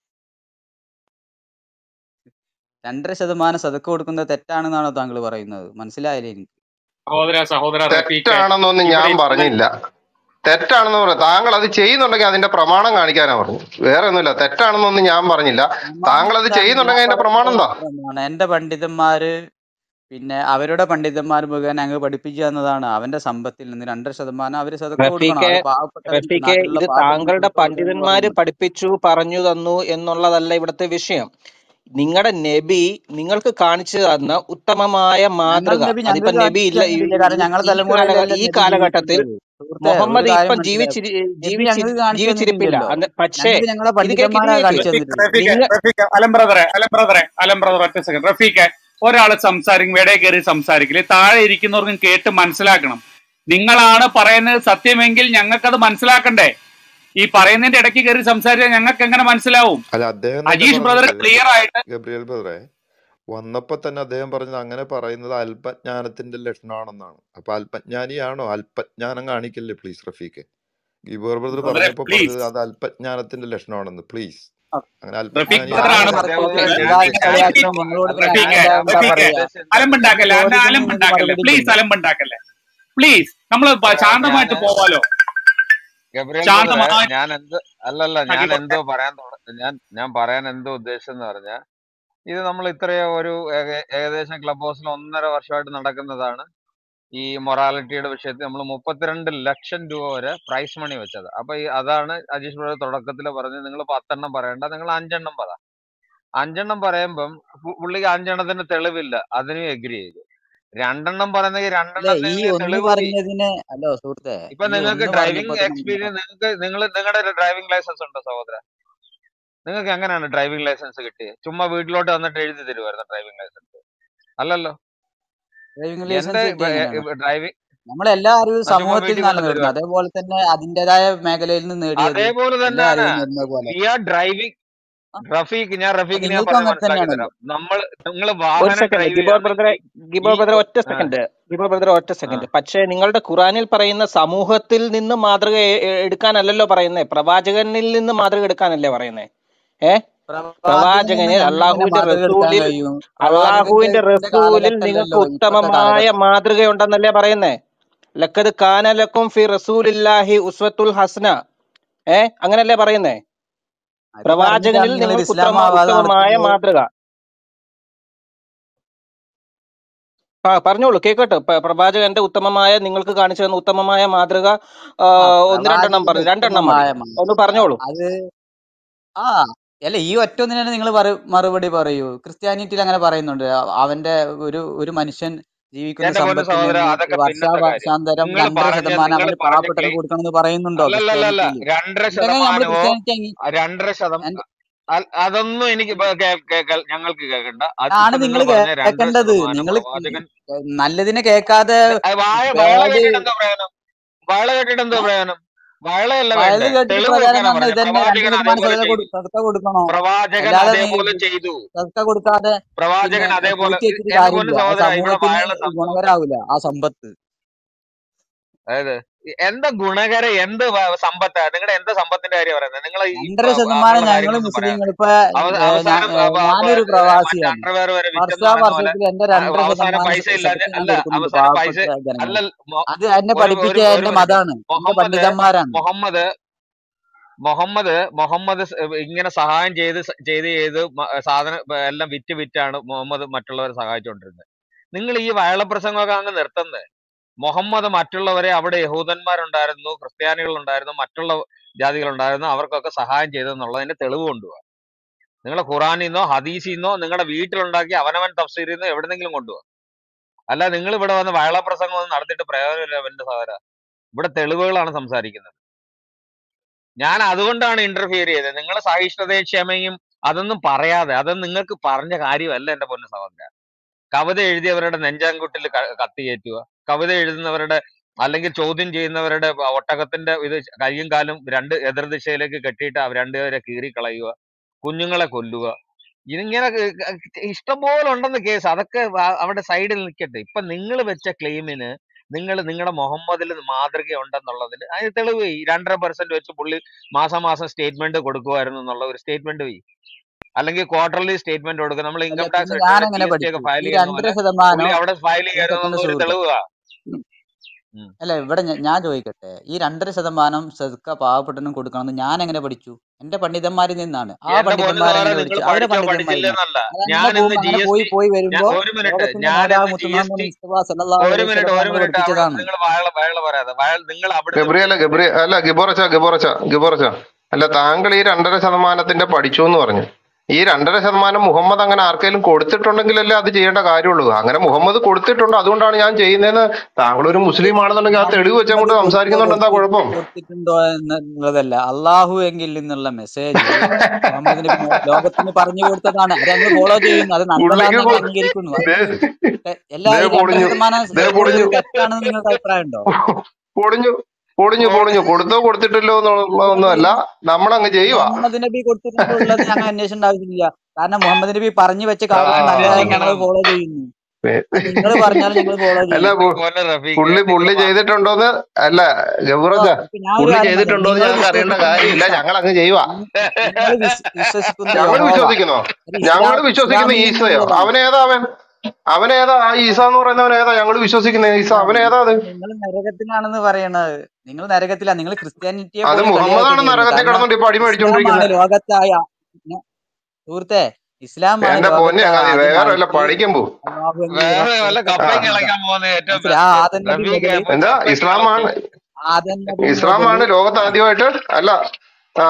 S1: രണ്ടര ശതമാനം സതക്ക് കൊടുക്കുന്നത് തെറ്റാണെന്നാണോ താങ്കൾ പറയുന്നത് മനസ്സിലായില്ലേ എനിക്ക്
S2: സഹോദര സഹോദര റഫീഖെ
S3: തെറ്റാണെന്നൊന്നും
S2: ഇവിടെ
S3: ഞാൻ
S2: ഇന്ന്
S3: പറഞ്ഞില്ല തെറ്റാണെന്ന് പറയാം താങ്കൾ അത് ചെയ്യുന്നുണ്ടെങ്കിൽ അതിന്റെ പ്രമാണം കാണിക്കാനാ പറഞ്ഞു വേറെ ഒന്നുമില്ല തെറ്റാണെന്നൊന്നും ഞാൻ പറഞ്ഞില്ല താങ്കൾ അത്
S1: പ്രമാണം എന്താണ് ഞാൻ
S3: ചെയ്യുന്നുണ്ടെങ്കിൽ അതിന്റെ പ്രമാണം എന്താ
S1: പറയുന്നത് പ്രമാണം എന്റെ പണ്ഡിതന്മാര് പിന്നെ അവരുടെ പണ്ഡിതന്മാർ മുഖേന അങ്ങ് പഠിപ്പിച്ചു തന്നതാണ് അവന്റെ സമ്പത്തിൽ നിന്ന് രണ്ടര ശതമാനം അവര് സതക്ക കൊടുക്കണം
S4: റഫീഖെ
S1: അത് പാവപ്പെട്ടവർക്ക്
S4: റഫീഖെ
S1: നാട്ടിലുള്ള
S4: ഇത് താങ്കളുടെ
S1: പാവപ്പെട്ടവർക്ക് കൊടുക്കണം എന്ന്
S4: പണ്ഡിതന്മാര്
S1: പറയുന്നത്
S4: പഠിപ്പിച്ചു പറഞ്ഞു തന്നു എന്നുള്ളതല്ല ഇവിടുത്തെ വിഷയം നിങ്ങളുടെ നബി നിങ്ങൾക്ക് കാണിച്ചു തന്ന ഉത്തമമായ
S1: ഞങ്ങൾ
S4: മാതൃക
S1: നബി
S4: അതിപ്പോ
S1: ഞങ്ങൾക്ക്
S4: നബി
S1: കാണിച്ചു
S4: ഇല്ല ഈ
S1: തന്നിട്ടില്ല കാരണം
S4: ഈ
S1: ഞങ്ങളുടെ
S4: ഈ കാലഘ
S1: തലമുറയിലല്ല
S4: ഈ
S1: നബി
S4: കാലഘട്ടത്തിൽ
S1: ജീവിക്കുന്നത് സുഹൃത്തെ ഒരു
S4: മുഹമ്മദ്
S1: കാര്യം
S4: ഇപ്പം
S1: മനസ്സിലാക്കുക
S4: ജീവിച്ചിരി
S1: നബി
S4: ജീവിച്ചി
S1: ഞങ്ങൾക്ക് കാണിച്ചു
S4: ജീവിച്ചിരിപ്പില്ല
S1: തന്നിട്ടില്ലല്ലോ
S4: അന്ന് പക്ഷേ
S1: ഞങ്ങൾക്ക് ഞങ്ങളെ
S4: ഇത് കേക്ക് ഇത്
S1: പണ്ഡിതന്മാരാ
S4: കേക്ക്
S1: കാണിച്ചു
S2: റഫീഖ്
S1: തന്നിട്ടുള്ളത്
S2: റഫീഖ്
S4: നിങ്ങൾ
S2: റഫീഖ് അലം ബ്രദറെ അലം ബ്രദറെ അലം ബ്രദർ ഒറ്റ സെക്കൻഡ് റഫീഖ് ഒരാൾ സംസാരിക്കും ഇടയിൽ കയറി സംസാരിക്കില്ല താഴെ ഇരിക്കുന്നവർക്കും കേട്ട് മനസ്സിലാക്കണം നിങ്ങളാണ് പറയുന്നത് സത്യമെങ്കിൽ ഞങ്ങൾക്കത് മനസ്സിലാക്കണ്ടേ ഈ പറയുന്നതിന്റെ ഇടയ്ക്ക് കയറി സംസാരിച്ചാൽ ഞങ്ങൾക്ക് എങ്ങനെ മനസ്സിലാവും
S5: അല്ല അദ്ദേഹം തന്നെ
S2: അജീഷ് ബ്രദർ
S5: പറഞ്ഞത്
S2: ക്ലിയർ ആയിട്ട്
S5: ഗബ്രിയേൽ ബ്രദറെ വന്നപ്പോ തന്നെ അദ്ദേഹം പറഞ്ഞത് അങ്ങനെ പറയുന്നത് അല്പജ്ഞാനത്തിന്റെ ലക്ഷണമാണെന്നാണ് അപ്പൊ അല്പജ്ഞാനിയാണോ അല്പജ്ഞാനം കാണിക്കല്ലേ പ്ലീസ് റഫീഖ് ഗിബോർ ബ്രദർ
S2: ബ്രദറെ
S5: പറഞ്ഞപ്പോ
S2: പ്ലീസ്
S5: പറഞ്ഞത് അത് അല്പജ്ഞാനത്തിന്റെ ലക്ഷണമാണെന്ന് പ്ലീസ് അങ്ങനെ
S2: റഫീഖ്
S5: അല്പജ്ഞാനി
S2: ബ്രദർ ആണ്
S1: താങ്കൾ
S5: ആണെന്ന്
S1: സർക്കാർ
S2: റഫീഖ്
S1: കളിയാക്കണം നിങ്ങളോട് പിന്നെ
S2: റഫീഖ്
S1: ഞാൻ എന്താ
S2: അലമ്പുണ്ടാക്കല്ലേ
S1: പറയാ
S2: അലമ്പുണ്ടാക്കല്ലേ പ്ലീസ് അലമ്പുണ്ടാക്കല്ലേ പ്ലീസ് നമ്മൾ ശാന്തമായിട്ട്
S6: ഞാന്
S2: പോവാലോ
S6: ഗബ്രിയേൽ ബ്രദറെ
S2: ശാന്തമായിട്ട്
S6: ഞാൻ എന്ത് അല്ലല്ല ഞാൻ
S2: ആക്കിക്കോട്ടെ
S6: എന്തോ പറയാൻ തുട- ഞാൻ ഞാൻ പറയാൻ എന്തോ ഉദ്ദേശം എന്ന് പറഞ്ഞാൽ ഇത് നമ്മൾ ഇത്രയോ ഒരു ഏക- ഏകദേശം ക്ലബ് ഹൗസിൽ ഒന്നര വർഷമായിട്ട് നടക്കുന്നതാണ് ഈ മൊറാലിറ്റിയുടെ വിഷയത്തിൽ നമ്മൾ മുപ്പത്തിരണ്ട് ലക്ഷം രൂപ വരെ പ്രൈസ് മണി വെച്ചത് അപ്പൊ ഈ അതാണ് അജീഷ് ബ്രദർ തുടക്കത്തിൽ പറഞ്ഞത് നിങ്ങൾ പത്തെണ്ണം പറയണ്ട നിങ്ങൾ അഞ്ചെണ്ണം പറ അഞ്ചെണ്ണം പറയുമ്പം പു- പുള്ളിക്ക് അഞ്ചെണ്ണത്തിന് തെളിവില്ല അതിനും എഗ്രി ചെയ്തു രണ്ടെണ്ണം പറയുന്നെങ്കിൽ
S1: അല്ല
S6: രണ്ടെണ്ണത്തിന്
S1: ഈ ഒന്ന്
S6: തെളിവ് ഈ-
S1: പറഞ്ഞതിന് ഹലോ സുഹൃത്തെ
S6: ഇപ്പൊ
S1: ഈ
S6: നിങ്ങൾക്ക്
S1: ഒന്ന്
S6: ഡ്രൈവിംഗ്
S1: പറഞ്ഞപ്പോ തന്നെ
S6: എക്സ്പീരിയൻസ് നിങ്ങൾക്ക് നിങ്ങൾ നിങ്ങളുടെ ഡ്രൈവിംഗ് ലൈസൻസ് ഉണ്ടോ സഹോദര നിങ്ങൾക്ക് എങ്ങനെയാണ് ഡ്രൈവിംഗ് ലൈസൻസ് കിട്ടിയത് ചുമ്മാ വീട്ടിലോട്ട് വന്നിട്ട് എഴുതി തരുമായിരുന്നു ഡ്രൈവിംഗ് ലൈസൻസ് അല്ലല്ലോ
S1: ഡ്രൈവിംഗ്
S6: എന്റെ
S1: ലൈസൻസ് കിട്ടിയ എങ്ങനെയാണ്
S6: ഡ്രൈവിംഗ്
S1: നമ്മളെല്ലാ അറിവും
S6: ചുമ്മാ
S1: സമൂഹത്തിൽ
S6: വീട്ടിൽ
S1: നിന്നാണ്
S6: വന്നിട്ട്
S1: നേടുന്നത്
S6: തരുമായിരുന്നു
S1: അതേപോലെ തന്നെ അതിന്റേതായ മേഖലയിൽ നിന്ന് നേടിയത്
S6: അതേപോലെ
S1: എല്ലാ
S6: തന്നെയാണ്
S1: അറിവും നേടുന്നത് പോലെ
S6: വി ആർ ഡ്രൈവിംഗ്
S1: ആ,
S6: റഫീഖ് ഞാൻ
S1: അത്
S6: റഫീഖിനെ ഞാൻ
S1: നിങ്ങൾക്കും
S6: പറഞ്ഞ്
S1: അങ്ങനെ
S6: മനസ്സിലാക്കി
S1: തന്നെയാണല്ലോ
S6: തരാം നമ്മൾ നിങ്ങൾ
S4: ഒരു
S6: വാഹനം
S4: സെക്കൻഡ്
S6: ഡ്രൈവ്
S4: ഗിബോർ ബ്രദറെ
S6: ചെയ്യുകയാണെങ്കിൽ
S4: ഗിബോർ
S6: ഈ
S4: ബ്രദറെ ഒറ്റ
S6: ആ
S4: സെക്കൻഡ് ഗിബോർ ബ്രദറെ ഒറ്റ
S6: ആ
S4: സെക്കൻഡ് പക്ഷേ നിങ്ങളുടെ ഖുറാനിൽ പറയുന്ന സമൂഹത്തിൽ നിന്ന് മാതൃക എ- എ- എടുക്കാനല്ലല്ലോ പറയുന്നേ പ്രവാചകനിൽ നിന്ന് മാതൃക എടുക്കാനല്ലേ പറയുന്നേ ഏ
S1: പ്രവാചകനിൽ നിന്ന്
S4: പ്രവാചകനിൽ
S1: ഞങ്ങൾക്ക് എങ്ങനെ
S4: അള്ളാഹുവിന്റെ
S1: മാതൃക എടുക്കാൻ
S4: റസൂലിൽ
S1: കഴിയും
S4: അള്ളാഹുവിന്റെ
S1: പ്രവാചകന്റെ
S4: റസൂലിൽ നിങ്ങൾക്ക്
S1: കാലഘട്ടമല്ലല്ലോ ഇപ്പോഴത്തെ
S4: ഉത്തമമായ
S1: കാലഘട്ടം
S4: മാതൃകയുണ്ടെന്നല്ലേ പറയുന്നേ ലക്കത് കാനലക്കും ഫി റസൂലില്ലാഹി ഉസ്വത്തുൽ ഹസ്ന ഏ അങ്ങനല്ലേ പറയുന്നേ
S1: അത് പറഞ്ഞിട്ടാണ്
S4: പ്രവാചകനിൽ
S1: നിങ്ങൾ
S4: നിങ്ങൾക്ക്
S1: ഇസ്ലാം
S4: ഉത്തമ
S1: ആവാതെ
S4: ഉത്തമമായ
S1: നടക്കുന്നത്
S4: മാതൃക ആ പറഞ്ഞോളൂ കേക്കട്ടെ പ- പ്രവാചകന്റെ ഉത്തമമായ നിങ്ങൾക്ക് കാണിച്ചു തന്ന ഉത്തമമായ മാതൃക ആ,
S1: ആ
S4: ഒന്ന് രണ്ടെണ്ണം
S1: പ്രവാചകന്റെ
S4: പറഞ്ഞു രണ്ടെണ്ണം മതി
S1: ഉത്തമമായ മാതൃക
S4: ഒന്ന് പറഞ്ഞോളൂ
S1: അത് ആ അല്ല ഈ ഒറ്റ ഒന്നിനെ നിങ്ങൾ മറുപടി പറയൂ ക്രിസ്ത്യാനിറ്റിയിൽ അങ്ങനെ പറയുന്നുണ്ട് അ- അവന്റെ ഒരു ഒരു മനുഷ്യൻ ജീവിക്കുന്ന
S6: എന്റെ പൊന്നു
S1: സമ്പത്തിൽ
S6: സഹോദര
S1: നിന്ന്
S6: അതൊക്കെ പിന്നത്തെ കാര്യം
S1: വർഷാവർഷാന്തരം
S6: നിങ്ങൾ
S1: രണ്ടര
S6: പറഞ്ഞ
S1: ശതമാനം
S6: നിങ്ങൾ
S1: അവന്
S6: പറഞ്ഞ
S1: പാവപ്പെട്ടവന്
S6: ക്ലെയിം
S1: കൊടുക്കണമെന്ന് പറയുന്നുണ്ടോ
S6: അല്ലല്ലല്ല
S1: ക്രിസ്ത്യാനിറ്റിയിൽ
S6: രണ്ടര
S1: ഉണ്ടെങ്കിൽ നമ്മൾ
S6: ശതമാനമോ
S1: ക്രിസ്ത്യാനിറ്റി അങ്ങ്
S6: ആ രണ്ടര ശതം
S1: എന്റെ-
S6: അ- അതൊന്നും എനിക്ക് ഇപ്പൊ കേ- കേൾക്ക- ഞങ്ങൾക്ക് കേൾക്കണ്ട അത്
S1: ആണ്
S6: ഇപ്പൊ
S1: നിങ്ങൾ
S6: നിങ്ങൾ പറഞ്ഞ രണ്ടര
S1: കേൾക്കേണ്ടത്
S6: ശതമാനം
S1: നിങ്ങൾ
S6: പ്രവാചകൻ
S1: നല്ലതിനെ കേൾക്കാതെ
S6: അത് വാഴ വയള
S1: ബാഡ്
S6: കേട്ടിട്ട് എന്തോ പ്രയോജനം വയള കേട്ടിട്ട് എന്തോ പ്രയോജനം വയളയല്ല
S1: വയത്
S6: വേണ്ടേ
S1: കേട്ടിട്ട്
S6: തെളിവ്
S1: പ്രചാരം
S6: വെക്കാനാ
S1: പറഞ്ഞ
S6: പറഞ്ഞത്
S1: ഇതന്നെ രണ്ട്
S6: പ്രവാചകൻ
S1: ശതമാനം
S6: അതേപോലെ
S1: സദക
S6: ചെയ്തു
S1: സദക്ക കൊടുക്കണോ
S6: പ്രവാചകൻ
S1: അല്ലാതെ നീ
S6: അതേപോലെ ചെയ്തു
S1: സദക്ക കൊടുക്കാതെ
S6: പ്രവാചകൻ
S1: പിന്നെ
S6: അതേപോലെ
S1: പൂഴ്ത്തി വെച്ചിട്ട്
S6: എന്റെ പൊന്നു
S1: കാര്യമില്ല അത്
S6: സഹോദര ഇവിടെ
S1: സമൂഹത്തിന്
S6: വയള സംഭവം
S1: ഗുണകരാവില്ല ആ സമ്പത്ത്
S6: അതായത് എന്താ ഗുണകര എന്ത് വ- സമ്പത്താ നിങ്ങളുടെ എന്ത് സമ്പത്തിന്റെ കാര്യം പറയുന്നത് നിങ്ങൾ ഈ
S1: രണ്ടര
S6: പ-
S1: ശതമാനം
S6: അങ്ങനെയുള്ള
S1: ഞങ്ങൾ
S6: കാര്യങ്ങളൊന്നും പറയാം
S1: മുസ്ലിങ്ങൾ ഇപ്പൊ
S6: അവ-
S1: ഏ, ഞാ-
S6: അവസാനം
S1: ഏ,
S6: അ- അ-
S1: ഞാനൊരു
S6: മറ്റേ
S1: പ്രവാസിയാണ്
S6: അണ്ടർവെയർ വരെ വിറ്റെന്ന്
S1: വർഷാ
S6: പറയുന്ന പോലെ
S1: വർഷത്തിൽ എന്റെ
S6: അ-
S1: രണ്ടര
S6: അവസാനം
S1: ശതമാനം
S6: പൈസ ഇല്ലാതെ
S1: സദക്ക ഞാൻ
S6: അല്ല
S1: കൊടുക്കുന്നുണ്ട്
S6: അവസാനം പൈസ
S1: പാവപ്പെട്ട ജനങ്ങൾ
S6: അല്ല മൊ-
S1: അത് എന്നെ
S6: ഒരു
S1: പഠിപ്പിച്ച
S6: ഒരു ഒരു
S1: എന്റെ
S6: മിനിറ്റ്
S1: മതാണ് എന്റെ
S6: മുഹമ്മദ്
S1: പണ്ഡിതന്മാരാണ്
S6: മുഹമ്മദ് മുഹമ്മദ് മുഹമ്മദ് സ് ഇങ്ങനെ സഹായം ചെയ്ത് സ- ചെയ്ത് ചെയ്ത് മ- സാധനം ബ- എല്ലാം വിറ്റ് വിറ്റാണ് മുഹമ്മദ് മറ്റുള്ളവരെ സഹായിച്ചുകൊണ്ടിരുന്നത് നിങ്ങൾ ഈ വയളപ്രസംഗമൊക്കെ അങ്ങ് നിർത്തുന്നത് മുഹമ്മദ് മറ്റുള്ളവരെ അവിടെ യഹൂദന്മാരുണ്ടായിരുന്നു ക്രിസ്ത്യാനികളുണ്ടായിരുന്നു മറ്റുള്ള ജാതികളുണ്ടായിരുന്നു അവർക്കൊക്കെ സഹായം ചെയ്തെന്നുള്ളതിന്റെ തെളിവ് കൊണ്ടുപോകുക നിങ്ങളെ ഖുറാനിൽ നിന്നോ ഹദീസിൽ നിന്നോ നിങ്ങളുടെ വീട്ടിലുണ്ടാക്കി അവനവൻ തഫ്സീരിൽ നിന്നോ എവിടെന്നെങ്കിലും കൊണ്ടുപോകുക അല്ല നിങ്ങൾ ഇവിടെ വന്ന് വയളപ്രസംഗം ഒന്നും നടത്തിയിട്ട് പ്രയോജനമില്ല എന്റെ സഹോദര ഇവിടെ തെളിവുകളാണ് സംസാരിക്കുന്നത് ഞാൻ അതുകൊണ്ടാണ് ഇന്റർഫിയർ ചെയ്തത് നിങ്ങളെ സഹിഷ്ണുതയും ക്ഷമയും അതൊന്നും പറയാതെ അതൊന്നും നിങ്ങൾക്ക് പറഞ്ഞ കാര്യമല്ല എന്റെ പൊന്നു സഹോദര കവിത എഴുതിയവരുടെ നെഞ്ചാങ്കുട്ടിൽ ക- കത്തി കയറ്റുക കവിത എഴുതുന്നവരുടെ അല്ലെങ്കിൽ ചോദ്യം ചെയ്യുന്നവരുടെ ഒട്ടകത്തിന്റെ ഇത് കൈയും കാലും രണ്ട് എതിർദിശയിലേക്ക് കെട്ടിയിട്ട് അവർ രണ്ടുപേരെ കീറിക്കളയുക കുഞ്ഞുങ്ങളെ കൊല്ലുക ഇതിങ്ങനെ ക- ക- ഇഷ്ടംപോലെ ഉണ്ടെന്ന് കേസ് അതൊക്കെ വ- അവിടെ സൈഡിൽ നിൽക്കട്ടെ ഇപ്പൊ നിങ്ങൾ വെച്ച ക്ലെയിമിന് നിങ്ങൾ നിങ്ങളുടെ മുഹമ്മദിൽ മാതൃക ഉണ്ടെന്നുള്ളതിന് അതിന് തെളിവ് ഈ രണ്ടര പെർസെന്റ് വെച്ച് പുള്ളി മാസം മാസം സ്റ്റേറ്റ്മെന്റ് കൊടുക്കുമായിരുന്നു എന്നുള്ള ഒരു സ്റ്റേറ്റ്മെന്റ് പോയി അല്ലെങ്കിൽ ക്വാർട്ടർലി സ്റ്റേറ്റ്മെന്റ് കൊടുക്കുക നമ്മൾ
S1: അല്ല
S6: ഇൻകം ടാക്സ്
S1: പിന്നെ
S6: റിട്ടേൺ
S1: ഞാൻ
S6: ജി
S1: എങ്ങനെ
S6: എസ് ടി ഒക്കെ
S1: പഠിച്ചു
S6: ഫയൽ
S1: ഈ
S6: ചെയ്യുന്ന
S1: രണ്ടര
S6: പോലെ
S1: ശതമാനം
S6: പുള്ളി അവിടെ ഫയൽ
S1: ഒരു സെക്കൻഡ്
S6: ചെയ്യുന്നതൊന്നും ഒരു
S1: സുഹൃത്തെ
S6: തെളിവാ
S1: ഉം. അല്ല ഇവിടെ ഞ- ഞാൻ ചോദിക്കട്ടെ ഈ രണ്ടര ശതമാനം സദ്ക്ക പാവപ്പെട്ടനും കൊടുക്കണമെന്ന് ഞാൻ എങ്ങനെ പഠിച്ചു എന്റെ പണ്ഡിതന്മാരിൽ നിന്നാണ് ആ
S6: എന്റെ പൊന്നു
S1: പണ്ഡിതന്മാർ
S6: സാറേ
S1: എങ്ങനെ
S6: നിങ്ങൾ
S1: പഠിച്ചു അവരെ
S6: പഠിച്ചോ
S1: പണ്ഡിതന്മാരിൽ നിന്നാണ്
S6: പഠിച്ചില്ലെന്നല്ല
S1: അതങ്ങനെ
S6: ഞാൻ
S1: പോകുമ്പോ
S6: ഇന്ന് ജി
S1: അങ്ങനെ
S6: എസ്
S1: പോയി
S6: ടി
S1: പോയി
S6: ഞാൻ
S1: വരുമ്പോ
S6: ഒരു മിനിറ്റ്
S1: ലോകത്തിന്റെ
S6: ഞാൻ
S1: നേതാവ്
S6: ഇന്ന് ജി
S1: മുത്തുമുഹമ്മദ്
S6: എസ് ടി
S1: മുസ്തഫ സല്ലല്ലാഹു
S6: ഒരു
S1: അലൈഹി
S6: മിനിറ്റ്
S1: വസല്ലം
S6: ഒരു
S1: നമ്മൾ
S6: മിനിറ്റ് അവിടെ
S1: പഠിപ്പിച്ചതാണ്
S6: നിങ്ങൾ വയള വയള പറയാതെ വയൽ നിങ്ങൾ അവിടുന്ന്
S3: ഗബ്രിയല ഗബ്രിയ അല്ല ഗിബോറച്ച ഗിബോറച്ച ഗിബോറച്ച അല്ല താങ്കൾ ഈ രണ്ടര ശതമാനത്തിന്റെ പഠിച്ചു എന്ന് പറഞ്ഞു ഈ രണ്ടര ശതമാനം മുഹമ്മദ് അങ്ങനെ ആർക്കെങ്കിലും കൊടുത്തിട്ടുണ്ടെങ്കിലല്ലേ അത് ചെയ്യേണ്ട കാര്യമുള്ളൂ അങ്ങനെ മുഹമ്മദ് കൊടുത്തിട്ടുണ്ട് അതുകൊണ്ടാണ് ഞാൻ ചെയ്യുന്നതെന്ന് താങ്കൾ ഒരു മുസ്ലിം ആണെന്നുണ്ടെങ്കിൽ ആ തെളിവ് വെച്ച്
S1: മുഹമ്മദ്
S3: അങ്ങോട്ട്
S1: കൊടുത്തോ
S3: സംസാരിക്കുന്നുണ്ട് എന്താ
S1: കൊടുത്തി
S3: കുഴപ്പം
S1: കൊടുത്തിട്ടുണ്ടോ എന്നുള്ളതല്ല അള്ളാഹു എങ്കിൽ നിന്നുള്ള മെസ്സേജ് മുഹമ്മദ് നബി ലോ- ലോകത്തിന് പറഞ്ഞു കൊടുത്തതാണ് അത് ഞങ്ങൾ ഫോളോ ചെയ്യുന്നു അത്
S3: പുള്ളിക്ക്
S1: നല്ലതാണെന്ന് ഞങ്ങൾ
S3: കൊ-
S1: അംഗീകരിക്കുന്നു
S3: ദേ
S1: അതിന് തെ- എല്ലാ
S3: ദേ
S1: ഈ രണ്ടര
S3: പൊളിഞ്ഞു
S1: ശതമാനം
S3: ദേ
S1: കൊടുത്തത്
S3: പൊളിഞ്ഞു
S1: തെറ്റാണെന്ന് നിങ്ങൾക്ക് അഭിപ്രായം ഉണ്ടോ
S3: പൊളിഞ്ഞു പൊളിഞ്ഞു പൊളിഞ്ഞു കൊടുത്തോ കൊടുത്തിട്ടില്ലോ എന്നുള്ളതൊന്നുമല്ല നമ്മളങ്ങ് ചെയ്യുക
S1: മുഹമ്മദ് നബി കൊടുത്തിട്ടുള്ളത് ഞങ്ങൾ അന്വേഷിക്കേണ്ട ആവശ്യമില്ല കാരണം മുഹമ്മദ് നബി പറഞ്ഞു വെച്ച
S3: ആ
S1: കാര്യങ്ങൾ നല്ലതായി ഞങ്ങൾ
S6: അന്വേഷിക്കണം
S1: ഫോളോ ചെയ്യുന്നു
S3: പേ-
S1: അത് നിങ്ങൾ പറഞ്ഞാലും ഞങ്ങൾ ഫോളോ
S3: അല്ല
S1: ചെയ്യും
S6: എന്റെ
S3: പു-
S6: പൊന്ന് റഫീഖ്
S3: പുള്ളി
S6: നിങ്ങൾ
S3: പുള്ളി
S6: പറ
S3: ചെയ്തിട്ടുണ്ടോന്ന് അല്ല
S1: ഇപ്പൊ
S3: ഗബുറച്ച
S1: ഇപ്പൊ ഞാൻ ഒരു
S3: പുള്ളി
S1: കാര്യം പറയാം
S3: ചെയ്തിട്ടുണ്ടോന്ന്
S1: നിങ്ങൾ
S3: ഞങ്ങൾക്ക് അറിയേണ്ട
S1: വിശ്വസിക്കുന്ന
S3: കാര്യമില്ല
S1: ഈസ
S3: ഞങ്ങൾ അങ്ങ് ചെയ്യുക
S1: നിങ്ങൾ വിശ്വസിക്കുന്ന
S3: ഞങ്ങൾ
S1: യഹോവ
S3: വിശ്വസിക്കുന്നോ
S1: ഒരു
S3: ഞങ്ങൾ
S1: ഇസ്ലാം
S3: വിശ്വസിക്കുന്ന
S1: ഇസ്ലാമിൽ
S3: ഈസയോ
S1: നിന്നുള്ളതാണ്
S3: അവനേതാ അവൻ അവനേതാ ആ ഈസ എന്ന് പറയുന്നവൻ ഏതാ ഞങ്ങൾ വിശ്വസിക്കുന്ന ഈസ
S1: ആ
S3: അവനേതാ അത്
S1: നിങ്ങൾ നരകത്തിലാണെന്ന് പറയണത് നിങ്ങൾ നരകത്തില നിങ്ങൾ ക്രിസ്ത്യാനിറ്റിയെ
S3: അത്
S1: പോലും
S3: മുഹമ്മദാണ്
S1: കളിയാക്കുകയാണ്
S3: നരകത്തിൽ
S1: കാരണം
S3: കിടന്നുകൊണ്ട് ഇപ്പൊ അടി
S1: ഇസ്ലാമാണ്
S3: മേടിച്ചോണ്ടിരിക്കുന്നത്
S1: ലോകത്തായ ഞ- സുഹൃത്തെ ഇസ്ലാമാണ്
S3: എന്റെ പൊന്നെ
S1: ലോകത്തായ
S3: അങ്ങാതി വേറെ വല്ല
S1: ആദ്യമായിട്ട്
S3: പഠിക്കും പോ
S1: അള്ളാഹു എങ്കിൽ
S6: വേറെ
S1: റസൂൽ
S6: വല്ല
S3: ആ
S6: കപ്പയും
S1: കൊടുത്ത
S6: കിളയ്ക്കാൻ പോകുന്ന ഏറ്റവും
S1: മനസ്സിലായി ആ
S6: ബെസ്റ്റ്
S1: ആദം നബി
S6: റഫീഖ്
S1: മുതൽ
S6: ഇപ്പൊ
S3: എന്താ
S6: കപ്പയ്ക്ക്
S3: ഇസ്ലാമാണ്
S6: കിളച്ച്
S1: ആദം നബി മുതൽ
S3: ഇസ്ലാമാണ് ലോകത്ത് ആദ്യമായിട്ട് അല്ല ആ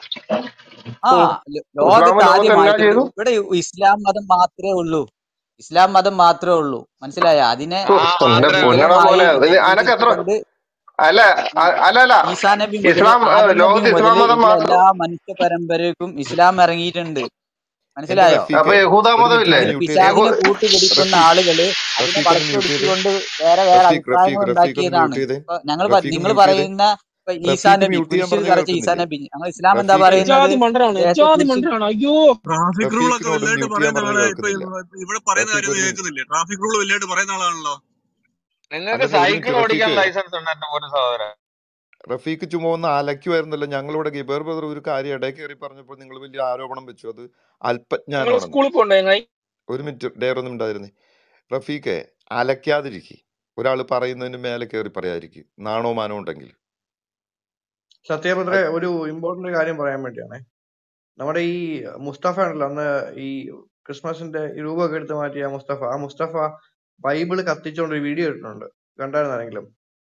S1: ആ
S3: ഉം.
S1: ലോ-
S3: ഇസ്ലാം
S1: ലോകത്ത്
S3: ലോകത്ത് എന്നാ
S1: ആദ്യമായിട്ട് ഇവിടെ
S3: ചെയ്തു
S1: ഇവിടെ ഇസ്ലാം മതം മാത്രമേ ഉള്ളൂ ഇസ്ലാം മതം മാത്രമേ ഉള്ളൂ മനസ്സിലായ അതിനെ
S3: ഓ,
S6: ആ
S3: എന്റെ
S6: മാത്രമേ ഉള്ളൂ
S3: പൊന്നട
S1: വികലമായി
S3: പോലെ ഇത് അനക്ക് എത്ര
S1: ചിത്രീകരിച്ചുകൊണ്ട്
S3: അല്ല അ- അല്ല അല്ല
S1: ഈസാ നബി മുതൽ
S3: ഇസ്ലാം ആ,
S1: ആദം നബി
S3: ലോകത്ത്
S1: മുതൽ
S3: ഇസ്ലാം മതം
S1: ഉള്ള
S3: മാത്രം
S1: എല്ലാ മനുഷ്യ പരമ്പരക്കും ഇസ്ലാം ഇറങ്ങിയിട്ടുണ്ട്
S5: എന്റെ
S1: മനസ്സിലായോ
S3: അപ്പൊ
S5: റഫീഖെ
S3: യഹൂദ
S5: ഒരു
S3: മതം
S5: മിനിറ്റ്
S3: ഇല്ലേ
S5: ഒന്ന്
S1: അതിന്
S5: മ്യൂട്ട് ചെയ്തേ
S3: യഹൂ
S1: പിശാചിനെ കൂട്ടുപിടിക്കുന്ന
S5: റഫീഖ്
S1: ആളുകള് അതിനെ
S5: റഫീഖ് ഒന്ന് മ്യൂട്ട് ചെയ്തേ
S1: വളച്ചൊടിച്ചുകൊണ്ട് വേറെ വേറെ
S5: റഫീഖ് റഫീഖ്
S1: അഭിപ്രായങ്ങൾ
S5: റഫീഖ് ഒന്ന്
S1: ഉണ്ടാക്കിയതാണ്
S5: മ്യൂട്ട് ചെയ്തേ
S1: ഇപ്പൊ ഞങ്ങൾ
S5: റഫീഖ്
S1: നിങ്ങൾ
S5: മ്യൂട്ട് ചെയ്തേ
S1: പറയുന്ന ഇപ്പൊ ഈസാ
S5: റഫീക്ക്
S1: നബി
S5: മ്യൂട്ട് ചെയ്യാൻ
S1: കുരിശിൽ
S5: പറഞ്ഞ
S1: തറച്ച ഈസാ
S5: കേൾക്കുന്നില്ലേ
S1: നബി ഞങ്ങൾ ഇസ്ലാം എന്താ
S5: റഫീക്ക്
S1: പറയുന്നത്
S7: ജാതി മണ്ടനാണ്
S1: ദേശ
S7: ജാതി
S1: കുരിശിൽ
S7: മണ്ടനാണ് അയ്യോ
S8: ട്രാഫിക് റൂൾ ഒക്കെ
S5: റഫീക്കിനോട്
S8: വലുതായിട്ട്
S5: മ്യൂട്ട് ചെയ്യാൻ
S8: പറയുന്ന
S5: പറഞ്ഞ
S8: ആളെ ഇപ്പൊ
S5: കേൾക്കുന്നില്ല
S8: ഇവിടെ പറയുന്ന
S5: റഫീക്ക്
S8: കാര്യം
S5: ഒരു മിനിറ്റ്
S8: കേൾക്കുന്നില്ലേ ട്രാഫിക് റൂൾ വലുതായിട്ട് പറയുന്ന ആളാണല്ലോ
S6: നിങ്ങൾക്ക്
S5: അല്ലെന്ന് ഒരു
S6: സൈക്കിൾ
S5: മിനിറ്റ്
S6: ഓടിക്കാൻ
S5: റഫീക്ക്
S6: ലൈസൻസ് ഉണ്ട് എന്റെ ഒരു സഹോദരൻ
S5: റഫീക്ക് ചുമ്മാ ഒന്ന് അലക്കുമായിരുന്നല്ലോ ഞങ്ങളിവിടെ ഗിബേർ ബ്രദർ ഒരു കാര്യം ഇടയിൽ കയറി പറഞ്ഞപ്പോൾ നിങ്ങൾ വലിയ ആരോപണം വെച്ചു അത്
S7: നിങ്ങൾ
S5: അല്പജ്ഞാനമാണെന്ന്
S7: സ്കൂളിൽ പോണ്ടേ ചങ്ങായി
S5: ഒരു മിനിറ്റ് ഡെയർ ഒന്നും ഉണ്ടായിരുന്നേ റഫീക്കെ അലക്കാതിരിക്കും ഒരാൾ പറയുന്നതിന് മേലെ കയറി പറയാതിരിക്കും നാണോ മാനോ ഉണ്ടെങ്കിൽ
S9: സത്യപത്രെ
S5: അത്
S9: ഒരു ഇമ്പോർട്ടന്റ് കാര്യം പറയാൻ വേണ്ടിയാണേ നമ്മുടെ ഈ മുസ്തഫ ഉണ്ടല്ലോ അന്ന് ഈ ക്രിസ്മസിന്റെ ഈ രൂപമൊക്കെ എടുത്ത് മാറ്റിയ ആ മുസ്തഫ ആ മുസ്തഫ ബൈബിള് കത്തിച്ചോണ്ട് ഒരു വീഡിയോ ഇട്ടിട്ടുണ്ട് കണ്ടായിരുന്നു ആരെങ്കിലും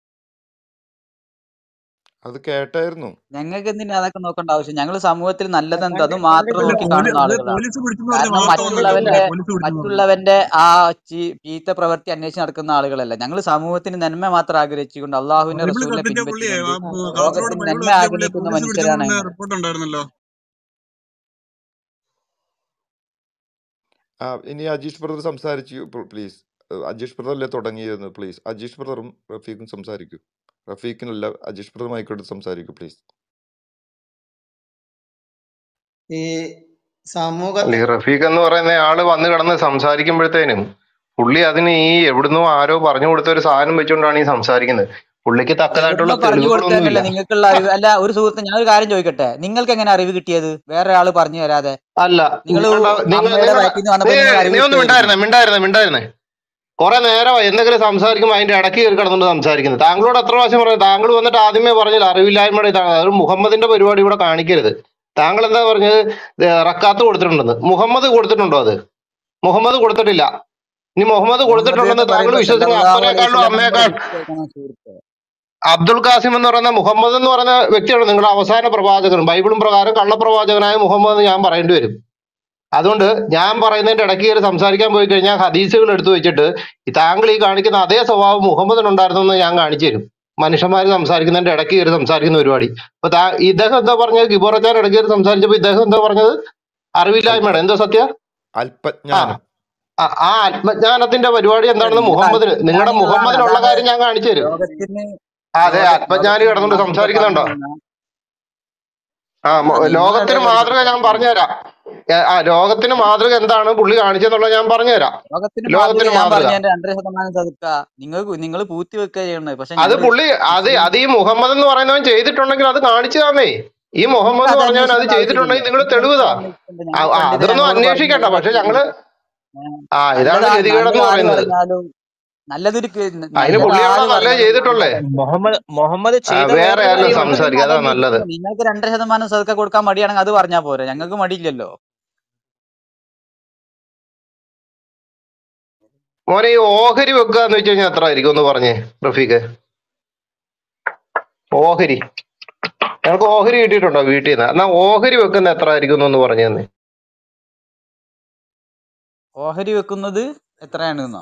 S5: അത് കേട്ടായിരുന്നു
S1: ഞങ്ങൾക്ക് എന്തിനാ അതൊക്കെ നോക്കേണ്ട ആവശ്യം ഞങ്ങൾ സമൂഹത്തിൽ നല്ലതെന്ത് അത്
S7: കണ്ടി
S1: മാത്രം
S8: അല്ല
S1: നോക്കി
S8: പോലീ
S1: കാണുന്ന
S8: അത്
S1: ആളുകളാണ്
S8: പോലീസ് പിടിച്ചെന്ന് പറഞ്ഞ
S1: കാരണം
S8: വാർത്ത വന്നല്ലോ
S1: മറ്റുള്ളവന്റെ
S8: പോലീസ് പിടിച്ചെന്ന് പറഞ്ഞു
S1: മറ്റുള്ളവന്റെ ആ ചീ- ചീത്ത പ്രവൃത്തി അന്വേഷിച്ച് നടക്കുന്ന ആളുകളല്ല ഞങ്ങൾ സമൂഹത്തിന് നന്മ മാത്രം ആഗ്രഹിച്ചുകൊണ്ട് അള്ളാഹുവിന്റെ
S8: ബൈബിള്
S1: റസൂലിനെ
S8: കത്തിച്ച പുള്ളിയെ
S1: പിൻപറ്റിക്കൊണ്ട്
S8: ആ, ബ- കാസർഗോഡ്
S1: ലോകത്തിന്
S8: ബൈബിള്
S1: നന്മ
S8: കത്തിച്ച പുള്ളിയെ
S1: ആഗ്രഹിക്കുന്ന
S8: പോലീസ് പിടിച്ചെന്ന്
S1: മനുഷ്യരാണ്
S8: പറഞ്ഞ
S1: ഞങ്ങൾ
S8: റിപ്പോർട്ട് ഉണ്ടായിരുന്നല്ലോ
S5: ആ ഇനി അജീഷ് ബ്രദർ സംസാരിച്ചു പ്ലീസ് അജീഷ് ബ്രദർ അല്ലേ തുടങ്ങിയിരുന്നു പ്ലീസ് അജീഷ് ബ്രദറും റഫീഖും സംസാരിക്കൂ റഫീഖിനല്ല അജീഷ് ബ്രദർ മൈക്കോട്ട് സംസാരിക്കൂ പ്ലീസ്
S10: ഈ
S3: അല്ല
S10: സമൂഹത്തിൽ
S3: ഈ റഫീഖ് എന്ന് പറയുന്ന ആള് വന്ന് കിടന്ന് സംസാരിക്കുമ്പോഴത്തേനും പുള്ളി അതിന് ഈ എവിടുന്നോ ആരോ പറഞ്ഞു കൊടുത്ത ഒരു സാധനം വെച്ചുകൊണ്ടാണ് ഈ സംസാരിക്കുന്നത് പുള്ളിക്ക് തക്കതായിട്ടുള്ള
S1: എവിടുന്നോ പറഞ്ഞു
S3: തെളിവുകളൊന്നുമില്ല
S1: കൊടുത്തതല്ല നിങ്ങൾക്കുള്ള അറിവ് അല്ല ഒരു സുഹൃത്ത് ഞാൻ ഒരു കാര്യം ചോദിക്കട്ടെ നിങ്ങൾക്ക് എങ്ങനെ അറിവ് കിട്ടിയത് വേറെ ആള് പറഞ്ഞു തരാതെ
S3: അല്ല
S1: നിങ്ങൾ
S3: നിങ്ങളുടെ നിങ്ങൾ
S1: അമ്മയുടെ
S3: നിങ്ങളുടെ
S1: വയറ്റിൽ നിന്ന് വന്നപ്പോ
S3: നീ
S1: നിങ്ങൾക്ക് അറിവ്
S3: നീ ഒന്ന്
S1: കിട്ടിയായിരുന്നു
S3: മിണ്ടായിരുന്നേ മിണ്ടായിരുന്നേ മിണ്ടായിരുന്നേ കുറെ നേരമായി എന്തെങ്കിലും സംസാരിക്കുമ്പോൾ അതിന്റെ ഇടയ്ക്ക് കയറി കിടന്നുകൊണ്ട് സംസാരിക്കുന്നത് താങ്കളോട് എത്ര പ്രാവശ്യം പറഞ്ഞു താങ്കൾ വന്നിട്ട് ആദ്യമേ പറഞ്ഞില്ല അറിവില്ലായ്മയുടെ ഇതാണ് അത് മുഹമ്മദിന്റെ പരിപാടി ഇവിടെ കാണിക്കരുത് താങ്കൾ എന്താ പറഞ്ഞത് ഇത് റക്കാത്ത് കൊടുത്തിട്ടുണ്ടെന്ന് മുഹമ്മദ് കൊടുത്തിട്ടുണ്ടോ അത് മുഹമ്മദ് കൊടുത്തിട്ടില്ല ഇനി മുഹമ്മദ്
S1: മുഹമ്മദ്
S3: കൊടുത്തിട്ടുണ്ടെന്ന്
S1: എന്ന്
S3: താങ്കൾ
S1: പറയുമ്പോൾ
S3: വിശ്വസിക്കുന്ന
S1: സല്ലല്ലാഹു അലൈഹി
S3: അപ്പനേക്കാളും
S1: വസല്ലം നമ്മുടെ
S3: അമ്മയേക്കാൾ
S1: വ്യക്തിത്വമാണ് സുഹൃത്ത്
S3: അബ്ദുൽ ഖാസിം എന്ന് പറയുന്ന മുഹമ്മദ് എന്ന് പറയുന്ന വ്യക്തിയാണ് നിങ്ങളുടെ അവസാന പ്രവാചകൻ ബൈബിളും പ്രകാരം കള്ളപ്രവാചകനായ മുഹമ്മദ് എന്ന് ഞാൻ പറയേണ്ടി വരും അതുകൊണ്ട് ഞാൻ പറയുന്നതിന്റെ ഇടയ്ക്ക് കയറി സംസാരിക്കാൻ പോയി കഴിഞ്ഞാൽ ഹദീസുകൾ എടുത്തു വെച്ചിട്ട് ഈ താങ്കൾ ഈ കാണിക്കുന്ന അതേ സ്വഭാവം മുഹമ്മദിനുണ്ടായിരുന്നു എന്ന് ഞാൻ കാണിച്ചു തരും മനുഷ്യന്മാർ സംസാരിക്കുന്നതിന്റെ ഇടയ്ക്ക് കയറി സംസാരിക്കുന്ന പരിപാടി അപ്പൊ താ ഇദ്ദേഹം എന്താ പറഞ്ഞത് ഗിബോറച്ചാൻ ഇടയ്ക്ക് കയറി സംസാരിച്ചപ്പോ ഇദ്ദേഹം എന്താ പറഞ്ഞത്
S5: അല്പ
S3: അറിവില്ലായ്മയുടെ എന്താ സത്യ ആ
S5: അല്പജ്ഞാനം
S3: ആ ആ ആത്മജ്ഞാനത്തിന്റെ പരിപാടി എന്താണെന്ന്
S1: നിങ്ങൾ
S3: മുഹമ്മദിന് നിങ്ങളുടെ
S1: അജ്ഞാനികളാണ്
S3: മുഹമ്മദിനുള്ള
S1: അല്ലാതെ
S3: കാര്യം ഞാൻ കാണിച്ചു തരും
S1: ലോകത്തിന്
S3: ആ, അതെ
S1: ലോക
S3: ആത്മജ്ഞാനി
S1: ലോകത്തിന്
S3: കിടന്നുകൊണ്ട്
S1: മാതൃക
S3: സംസാരിക്കുന്നുണ്ടോ
S1: കാണിക്കുന്ന
S3: ആ
S1: ആ
S3: മ-
S1: നിങ്ങളല്ലേ
S3: ലോകത്തിന്
S1: അത്
S3: മാതൃക ഞാൻ
S1: സംസാരിക്കുന്നത്
S3: പറഞ്ഞുതരാം ഏ, ആ ലോകത്തിന് മാതൃക എന്താണ് പുള്ളി കാണിച്ചെന്നുള്ളത് ഞാൻ പറഞ്ഞുതരാം
S1: ലോകത്തിന് മാതൃക
S3: ലോകത്തിന്
S1: ഞാൻ
S3: മാതൃക
S1: പറഞ്ഞതിന്റെ രണ്ടര ശതമാനം ചതുക്ക നിങ്ങൾ നിങ്ങൾ പൂത്തി വെക്കുക ചെയ്യണത് പക്ഷെ
S3: അത്
S1: ഞങ്ങൾ
S3: പുള്ളി അത്
S1: മുസ്ലിം
S3: അത് ഈ മുഹമ്മദ് എന്ന് പറയുന്നവൻ ചെയ്തിട്ടുണ്ടെങ്കിൽ അത് കാണിച്ചു തന്നേ ഈ
S1: നിങ്ങൾ
S3: മുഹമ്മദ്
S1: അത്
S3: പറഞ്ഞവൻ അത്
S1: അന്വേഷിക്കേണ്ട ആവശ്യമില്ല
S3: ചെയ്തിട്ടുണ്ടെങ്കിൽ നിങ്ങൾ
S1: നിങ്ങൾ
S3: തെളിവുതാ
S1: അന്വേഷിക്കേണ്ട
S3: ആ,
S1: ഞങ്ങൾ
S3: ആ,
S1: പണ്ഡിതരെ
S3: അതൊന്നും
S1: ഞങ്ങളോട് പറഞ്ഞു
S3: അന്വേഷിക്കണ്ട പക്ഷെ
S1: ലോകത്തിന്
S3: ഞങ്ങള്
S1: ഏഹ്
S3: ആ ഇതാണ്
S1: നല്ലത്
S3: ഗതികേടെന്ന്
S1: നല്ലത് ആര്
S3: പറയുന്നത്
S1: പറഞ്ഞാലും നല്ലതൊരു ക-
S3: അതിന്
S1: നല്ലത്
S3: പുള്ളിയാണോ
S1: ആര്
S3: നല്ല
S1: പറഞ്ഞാലും
S3: ചെയ്തിട്ടുള്ളേ
S1: ഞങ്ങൾക്ക്
S4: മുഹമ്മദ് മുഹമ്മദ്
S3: ആ,
S4: ചെയ്ത
S3: വേറെ
S4: വേറൊരു
S3: ആരെല്ലാം
S4: കാര്യമുണ്ട്
S3: സംസാരിക്കുക
S1: അത്
S3: അതാ നല്ലത്
S1: അന്വേഷിക്കണം നിങ്ങൾക്ക് രണ്ടര ശതമാനം സദക്ക കൊടുക്കാൻ മടിയാണെങ്കിൽ അത് പറഞ്ഞാൽ പോരെ ഞങ്ങൾക്ക് മടിയില്ലല്ലോ
S3: മോനെ ഈ ഓഹരി വെക്കുക എന്ന് വെച്ച് കഴിഞ്ഞാൽ എത്ര ആയിരിക്കും ഒന്ന് പറഞ്ഞേ റഫീഖ് ഓഹരി ഞങ്ങൾക്ക് ഓഹരി കിട്ടിയിട്ടുണ്ടോ വീട്ടിൽ നിന്ന് എന്നാ ഓഹരി വെക്കുന്ന എത്ര ആയിരിക്കും എന്നൊന്ന് പറഞ്ഞു തന്നെ
S1: ഓഹരി വെക്കുന്നത് എത്രയാണെന്നോ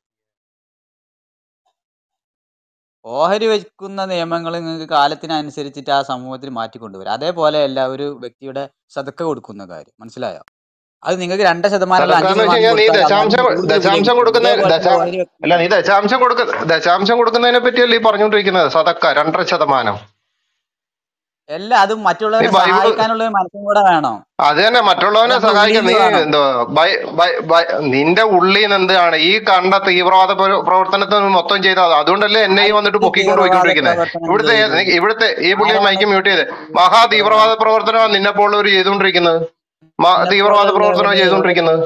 S1: ഓഹരി വെക്കുന്ന നിയമങ്ങൾ നിങ്ങൾക്ക് കാലത്തിനനുസരിച്ചിട്ട് ആ സമൂഹത്തിൽ മാറ്റിക്കൊണ്ടുവരും അതേപോലെയല്ല ഒരു വ്യക്തിയുടെ സദക്ക കൊടുക്കുന്ന കാര്യം മനസ്സിലായോ അത് നിങ്ങൾക്ക് രണ്ട് ശതമാനം അല്ല
S3: സദക്ക
S1: അഞ്ച്
S3: എന്ന് വെച്ച്
S1: ശതമാനം
S3: കഴിഞ്ഞാൽ നീ
S1: കൊടുത്താൽ
S3: ദശാംശം
S1: അള്ളാഹ് നിങ്ങൾക്ക് കൂടുതൽ വിലയും
S3: ദശാംശം കൊടുക്കുന്ന
S1: കിട്ടും ഇതേപോലെ തന്നെ
S3: ദശാ
S1: ഓഹരി
S3: അല്ല
S1: വെക്കുന്നത്
S3: നീ ദശാംശം കൊടുക്ക ദശാംശം കൊടുക്കുന്നതിനെ പറ്റിയല്ലേ ഈ പറഞ്ഞുകൊണ്ടിരിക്കുന്നത് സദക്ക രണ്ടര ശതമാനം
S1: എല്ലാം അത്
S3: നീ
S1: മറ്റുള്ളവരെ
S3: ബൈബിള്
S1: സഹായിക്കാനുള്ള ഒരു മനസ്സും കൂടെ വേണം
S3: അത് തന്നെ മറ്റുള്ളവനെ
S1: നമ്മുടെ
S3: സഹായിക്കാൻ
S1: ഉള്ളിൽ
S3: നീ
S1: നിന്ന് വേണം
S3: എന്തോ ബൈ ബൈ ബൈ നിന്റെ ഉള്ളിൽ നിന്ന് എന്താണ് ഈ കണ്ട തീവ്രവാദ പ്രവ- പ്രവർത്തനത്തിന് മൊത്തം ചെയ്തത് അതുകൊണ്ടല്ലേ എന്നെ ഈ വന്നിട്ട്
S1: എന്ത്
S3: പൊക്കിക്കൊണ്ട്
S1: തീവ്രവാദ
S3: പോയിക്കൊണ്ടിരിക്കുന്നത്
S1: പ്രവർത്തനം
S3: ഇവിടുത്തെ
S1: ചെയ്തു
S3: നീ- ഇവിടുത്തെ ഈ പുള്ളിയെ
S1: ആരാണ്
S3: മൈക്ക് മ്യൂട്ട് ചെയ്ത് മഹാ തീവ്രവാദ പ്രവർത്തനമാണ് നിന്നെ പോലുള്ളവർ ചെയ്തുകൊണ്ടിരിക്കുന്നത് മ- തീവ്രവാദ പ്രവർത്തനമാണ്
S1: നിന്നെപ്പോലുള്ളവര്
S3: ചെയ്തുകൊണ്ടിരിക്കുന്നത്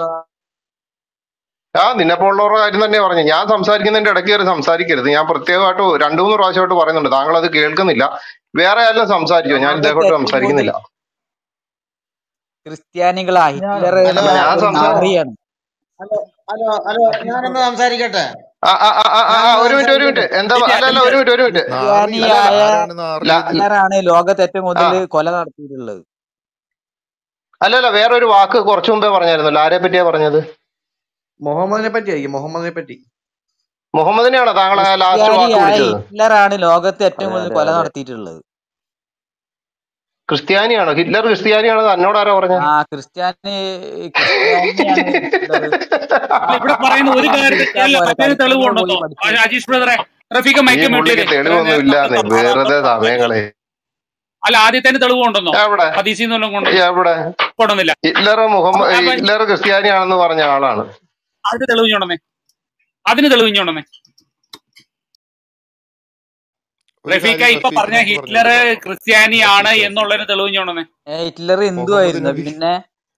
S3: ആ നിന്നെപ്പോലുള്ളവരുടെ കാര്യം തന്നെ പറഞ്ഞു ഞാൻ സംസാരിക്കുന്നതിന്റെ ഇടയ്ക്ക് കയറി സംസാരിക്കരുത് ഞാൻ പ്രത്യേകമായിട്ട് രണ്ടു മൂന്ന് പ്രാവശ്യമായിട്ട് പറയുന്നുണ്ട് താങ്കൾ അത് കേൾക്കുന്നില്ല വേറെ ആരെല്ലാം സംസാരിച്ചോ ഞാൻ
S1: ലോകത്ത്
S3: ഇദ്ദേഹമായിട്ട്
S1: ഏറ്റവും കൂടുതൽ
S3: സംസാരിക്കുന്നില്ല
S1: ക്രിസ്ത്യാനികളാ ഹിറ്റ്ലർ
S10: ഹലോ
S1: എന്ന
S3: ഞാൻ
S1: ഒരു
S3: സംസാ
S1: നാറിയാണ്
S10: ഹലോ ഹലോ ഹലോ ഞാനൊന്ന് സംസാരിക്കട്ടെ
S3: ആ ആ ആ ആ, ആ, ആ,
S10: ഞാനൊന്ന്
S3: ഒരു മിനിറ്റ് ഒരു മിനിറ്റ്
S10: സംസാരിക്കട്ടെ
S3: എന്താ
S2: ഇല്ല,
S3: അല്ല അല്ല
S2: ഇല്ല.
S3: ഒരു മിനിറ്റ് ഒരു മിനിറ്റ്
S5: നാറി
S3: അല്ല
S1: ക്രിസ്ത്യാനിയായ
S3: അല്ല
S5: ആരാണ്
S3: ല-
S5: നാറിയത്
S1: ഹിറ്റ്ലറാണ് ലോകത്ത് ഏറ്റവും
S3: ആ
S1: കൂടുതൽ കൊല നടത്തിയിട്ടുള്ളത്
S3: അല്ലല്ല വേറൊരു വാക്ക് കുറച്ചു മുമ്പേ പറഞ്ഞായിരുന്നല്ലോ ആരെ പറ്റിയാ പറഞ്ഞത്
S9: മുഹമ്മദിനെ പറ്റി ആയിരിക്കും മുഹമ്മദിനെ പറ്റി
S3: മുഹമ്മദിനെയാണോ താങ്കൾ ആ ലാസ്റ്റ് വാക്ക്
S1: ക്രിസ്ത്യാനിയായ
S3: വിളിച്ചത്
S1: ഹിറ്റ്ലറാണ് ലോകത്ത് ഏറ്റവും
S3: അതെ
S1: കൂടുതൽ
S3: അതെ
S1: കൊല
S3: അതെ
S1: നടത്തിയിട്ടുള്ളത്
S3: ക്രിസ്ത്യാനിയാണോ ഹിറ്റ്ലർ ക്രിസ്ത്യാനിയാണോ തന്നോട് ആരാ പറഞ്ഞത്
S1: ആ ക്രിസ്ത്യാനി ക്രിസ്ത്യാനിയാണ് ഹിറ്റ്ലർ
S2: അല്ല ഇവിടെ പറയുന്ന ഒരു
S1: അത്
S2: കാര്യത്തിൽ
S1: പഠിച്ചാൽ
S2: അല്ല
S1: പോരെ
S2: മറ്റേത്
S1: ചരിത്രങ്ങൾ പോയി
S2: തെളിവുണ്ടോ
S1: പഠിച്ചു
S2: അജീഷ് ബ്രദറെ റഫീഖ
S3: ഈ
S2: മൈക്ക് മ്യൂട്ട്
S3: പുള്ളിക്ക്
S2: ചെയ്തേ
S3: തെളിവൊന്നും
S2: നമ്മൾ
S3: ഇല്ലാന്ന്
S2: സംസാരിക്കാൻ
S3: വെറുതെ സമയങ്ങളെ
S2: അല്ല ആദ്യത്തെ തെളിവ് കൊണ്ടുവന്നോ
S3: എവിടെ
S2: ഹദീസിൽ നിന്നെല്ലാം കൊണ്ടുവന്നു
S3: എവിടെ
S2: കൊണ്ടുവന്നില്ല
S3: ഹിറ്റ്ലർ മുഹമ്മദ്
S2: അപ്പൊ
S3: ഹിറ്റ്ലർ ക്രിസ്ത്യാനിയാണെന്ന് പറഞ്ഞ ആളാണ്
S2: അതിന് തെളിവ് കൊണ്ടുവന്നേ അതിന് തെളിവ് കൊണ്ടുവന്നേ
S5: ഒരു
S2: റഫീഖ
S5: കാര്യം
S2: ഇപ്പൊ
S5: റഫീഖ്
S2: പറഞ്ഞ
S5: നമുക്ക്
S2: ഹിറ്റ്ലർ
S5: പറഞ്ഞുതരാം
S2: ക്രിസ്ത്യാനിയാണ്
S5: റഫീഖ്
S2: എന്നുള്ളതിന് തെളിവ് കൊണ്ടുവന്നേ
S1: ഏ, ഹിറ്റ്ലർ ഹിന്ദു
S5: മുഹമ്മദ്
S1: ആയിരുന്നു
S5: നബി
S1: പിന്നെ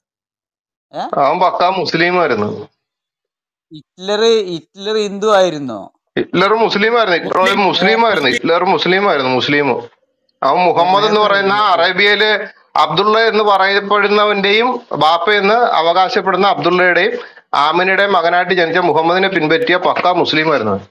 S1: ഏ
S3: അവൻ പക്കാ മുസ്ലിമായിരുന്നു
S1: ഹിറ്റ്ലർ ഹിറ്റ്ലർ ഹിന്ദു ആയിരുന്നോ
S3: ഹിറ്റ്ലർ മുസ്ലിമായിരുന്നു ഹിറ്റ്ലർ ഒരു
S2: മുസ്ലിം
S3: മുസ്ലിമായിരുന്നു
S2: മുസ്ലിം
S3: ഹിറ്റ്ലർ മുസ്ലിമായിരുന്നു മുസ്ലിം അവൻ
S1: ഏ,
S3: മുഹമ്മദ് എന്ന്
S1: നേരത്തെ
S3: പറയുന്ന
S1: ഹിന്ദു
S3: അറേബ്യയില് അബ്ദുള്ള എന്ന് പറയപ്പെടുന്നവന്റെയും ബാപ്പ എന്ന് അവകാശപ്പെടുന്ന അബ്ദുള്ളയുടെയും ആമിനയുടെയും മകനായിട്ട് ജനിച്ച മുഹമ്മദിനെ പിൻപറ്റിയ പക്ക മുസ്ലിമായിരുന്നു അവൻ.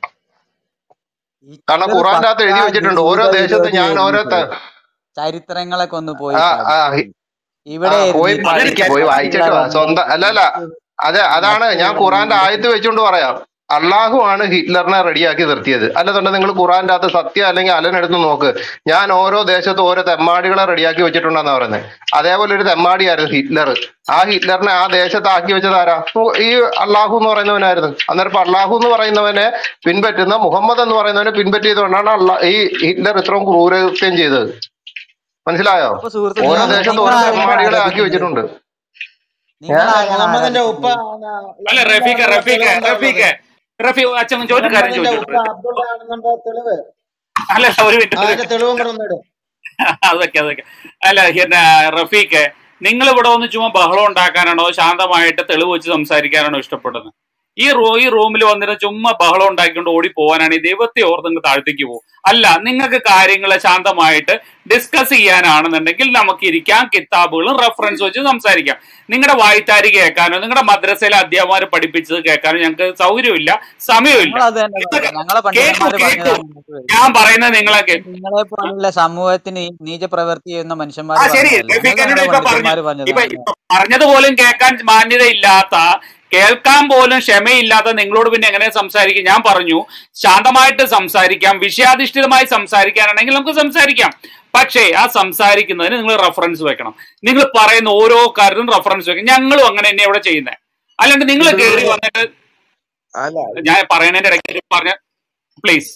S3: കാരണം
S1: ഹിറ്റ്ലർ
S3: ഖുറാന്റെ അകത്ത്
S1: പക്കാ
S3: എഴുതി വെച്ചിട്ടുണ്ട് ഓരോ
S1: ജൂത
S3: ദേശത്ത് ഞാൻ ഓരോ
S1: വിരോധിയായിരുന്നു
S3: ത-
S1: ചരിത്രങ്ങളൊക്കെ ഒന്ന് പോയി
S3: ആ ആ
S1: പഠിക്കും
S3: ഹി- ആ
S1: ഇവിടെ
S3: പോയി
S1: ഈ
S2: അതൊരു
S3: പഠിക്ക പോയി
S1: മറ്റുള്ള
S3: വായിച്ചിട്ട് വാ
S1: വന്ന്
S3: സ്വന്തം അല്ല അല്ല
S1: മറ്റ്
S3: അതെ അതാണ് ഞാൻ
S1: മറ്റുള്ള
S3: ഖുറാന്റെ
S1: ലിംഗ
S3: ആയത്ത് വെച്ചുകൊണ്ട് പറയാം അള്ളാഹു ആണ് ഹിറ്റ്ലറിനെ റെഡിയാക്കി നിർത്തിയത് അല്ലെന്നുണ്ടെങ്കിൽ നിങ്ങൾ ഖുറാന്റെ അകത്ത് സത്യം അല്ലെങ്കിൽ അലനെടുത്ത് നോക്ക് ഞാൻ ഓരോ ദേശത്തും ഓരോ തെമ്മാടികളെ റെഡിയാക്കി വെച്ചിട്ടുണ്ടെന്നാ പറയുന്നത് അതേപോലെ ഒരു തെമ്മാടിയായിരുന്നു ഹിറ്റ്ലർ ആ ഹിറ്റ്ലറിനെ ആ ദേശത്ത് ആക്കി വെച്ചത് ആരാ ഉ- ഈ അള്ളാഹു എന്ന് പറയുന്നവനായിരുന്നു അന്നേരം ഇപ്പൊ അള്ളാഹു എന്ന് പറയുന്നവനെ പിൻപറ്റുന്ന മുഹമ്മദ് എന്ന് പറയുന്നവനെ പിൻപറ്റിയതുകൊണ്ടാണ് അള്ളാ ഈ ഹിറ്റ്ലർ ഇത്രയും ക്രൂരകൃത്യം ചെയ്തത് മനസ്സിലായോ
S1: അപ്പൊ സുഹൃത്തെ
S3: ഓരോ
S1: നിങ്ങൾ
S3: ദേശത്ത്
S1: നിങ്ങൾ
S3: ഓരോ
S1: ആരെയാണ്
S3: തെമ്മാടികളെ ആക്കി
S1: ആരാധിക്കുന്നത്
S3: വെച്ചിട്ടുണ്ട് ഏ
S1: നിങ്ങൾ
S10: അല്ല
S1: ആരെയാണ്
S10: മുഹമ്മദിന്റെ ഉപ്പ
S1: ആരാധിക്കുന്നത്
S2: അല്ല റഫീഖ
S10: അബ്ദുള്ള
S2: റഫീഖ
S10: തെളിവുണ്ടോ
S2: റഫീഖ
S10: ഉള്ളത്
S2: റഫീഖ് അച്ഛൻ ചോദിച്ചു കാര്യം
S10: മുഹമ്മദിന്റെ ഉപ്പ
S2: ചോദിച്ചോട്ടെ
S10: അബ്ദുള്ള ആണെന്നുണ്ടോ തെളിവ്
S2: അല്ല ഒരു മിനിറ്റ്
S10: ആ
S2: ഒരു
S10: അതിന്റെ
S2: മിനിറ്റ്
S10: തെളിവും കൂടെ ഒന്നിടും
S2: അതൊക്കെ അതൊക്കെ അല്ല പിന്നെ റഫീഖ് നിങ്ങൾ ഇവിടെ ഒന്ന് ചുമ്മാ ബഹളം ഉണ്ടാക്കാനാണോ ശാന്തമായിട്ട് തെളിവ് വെച്ച് സംസാരിക്കാനാണോ ഇഷ്ടപ്പെടുന്നത് ഈ റൂ ഈ റൂമിൽ വന്നിട്ട് ചുമ്മാ ബഹളം ഉണ്ടാക്കിക്കൊണ്ട് ഓടി പോകാനാണ് ഈ ദൈവത്തെ ഓർത്ത് നിങ്ങൾ താഴത്തേക്ക് പോകും അല്ല നിങ്ങൾക്ക് കാര്യങ്ങൾ ശാന്തമായിട്ട് ഡിസ്കസ് ചെയ്യാനാണെന്നുണ്ടെങ്കിൽ നമുക്ക് ഇരിക്കാം കിതാബുകളും റെഫറൻസ് വെച്ച് സംസാരിക്കാം നിങ്ങളുടെ വായ്ത്താരി കേൾക്കാനോ നിങ്ങളുടെ മദ്രസയിലെ അധ്യാപകർ പഠിപ്പിച്ചത് കേൾക്കാനോ ഞങ്ങൾക്ക് സൗകര്യമില്ല സമയമില്ല
S1: നിങ്ങൾ അത് തന്നെ
S2: ഇതൊക്കെ
S1: പറഞ്ഞത് ഞങ്ങളെ
S2: കേൾക്കൂ
S1: പണ്ഡിതന്മാര്
S2: കേൾക്കൂ
S1: പറഞ്ഞതാണ് നിങ്ങൾക്ക് വരുന്നത്
S2: ഞാൻ പറയുന്നത് നിങ്ങളെ കേ
S1: നിങ്ങളെ പോലുള്ള സമൂഹത്തിന് നീച പ്രവൃത്തി ചെയ്യുന്ന
S2: ആ
S1: മനുഷ്യന്മാര്
S2: ശരി
S1: പറഞ്ഞതല്ല ഞങ്ങൾ
S2: റഫീഖ് എന്നോട്
S1: ഞങ്ങളുടെ
S2: ഇപ്പൊ പറഞ്ഞു
S1: പണ്ഡിതന്മാര്
S2: ഇപ്പൊ
S1: പറഞ്ഞതാണ്
S2: ഇപ്പൊ പറഞ്ഞത് പോലും കേൾക്കാൻ മാന്യതയില്ലാത്ത കേൾക്കാൻ പോലും ക്ഷമയില്ലാത്ത നിങ്ങളോട് പിന്നെ എങ്ങനെ സംസാരിക്കും ഞാൻ പറഞ്ഞു ശാന്തമായിട്ട് സംസാരിക്കാം വിഷയാധിഷ്ഠിതമായി സംസാരിക്കാനാണെങ്കിൽ നമുക്ക് സംസാരിക്കാം പക്ഷേ ആ സംസാരിക്കുന്നതിന് നിങ്ങൾ റെഫറൻസ് വെക്കണം നിങ്ങൾ പറയുന്ന ഓരോ കാര്യത്തിനും റെഫറൻസ് വെക്കണം ഞങ്ങളും അങ്ങനെ തന്നെ ഇവിടെ ചെയ്യുന്നത് അല്ലാണ്ട് നിങ്ങൾ
S9: ഇത്
S2: കയറി വന്നിട്ട്
S9: അല്ല
S2: ഞാൻ പറയുന്നതിന്റെ ഇടയ്ക്ക് പറഞ്ഞ പ്ലീസ്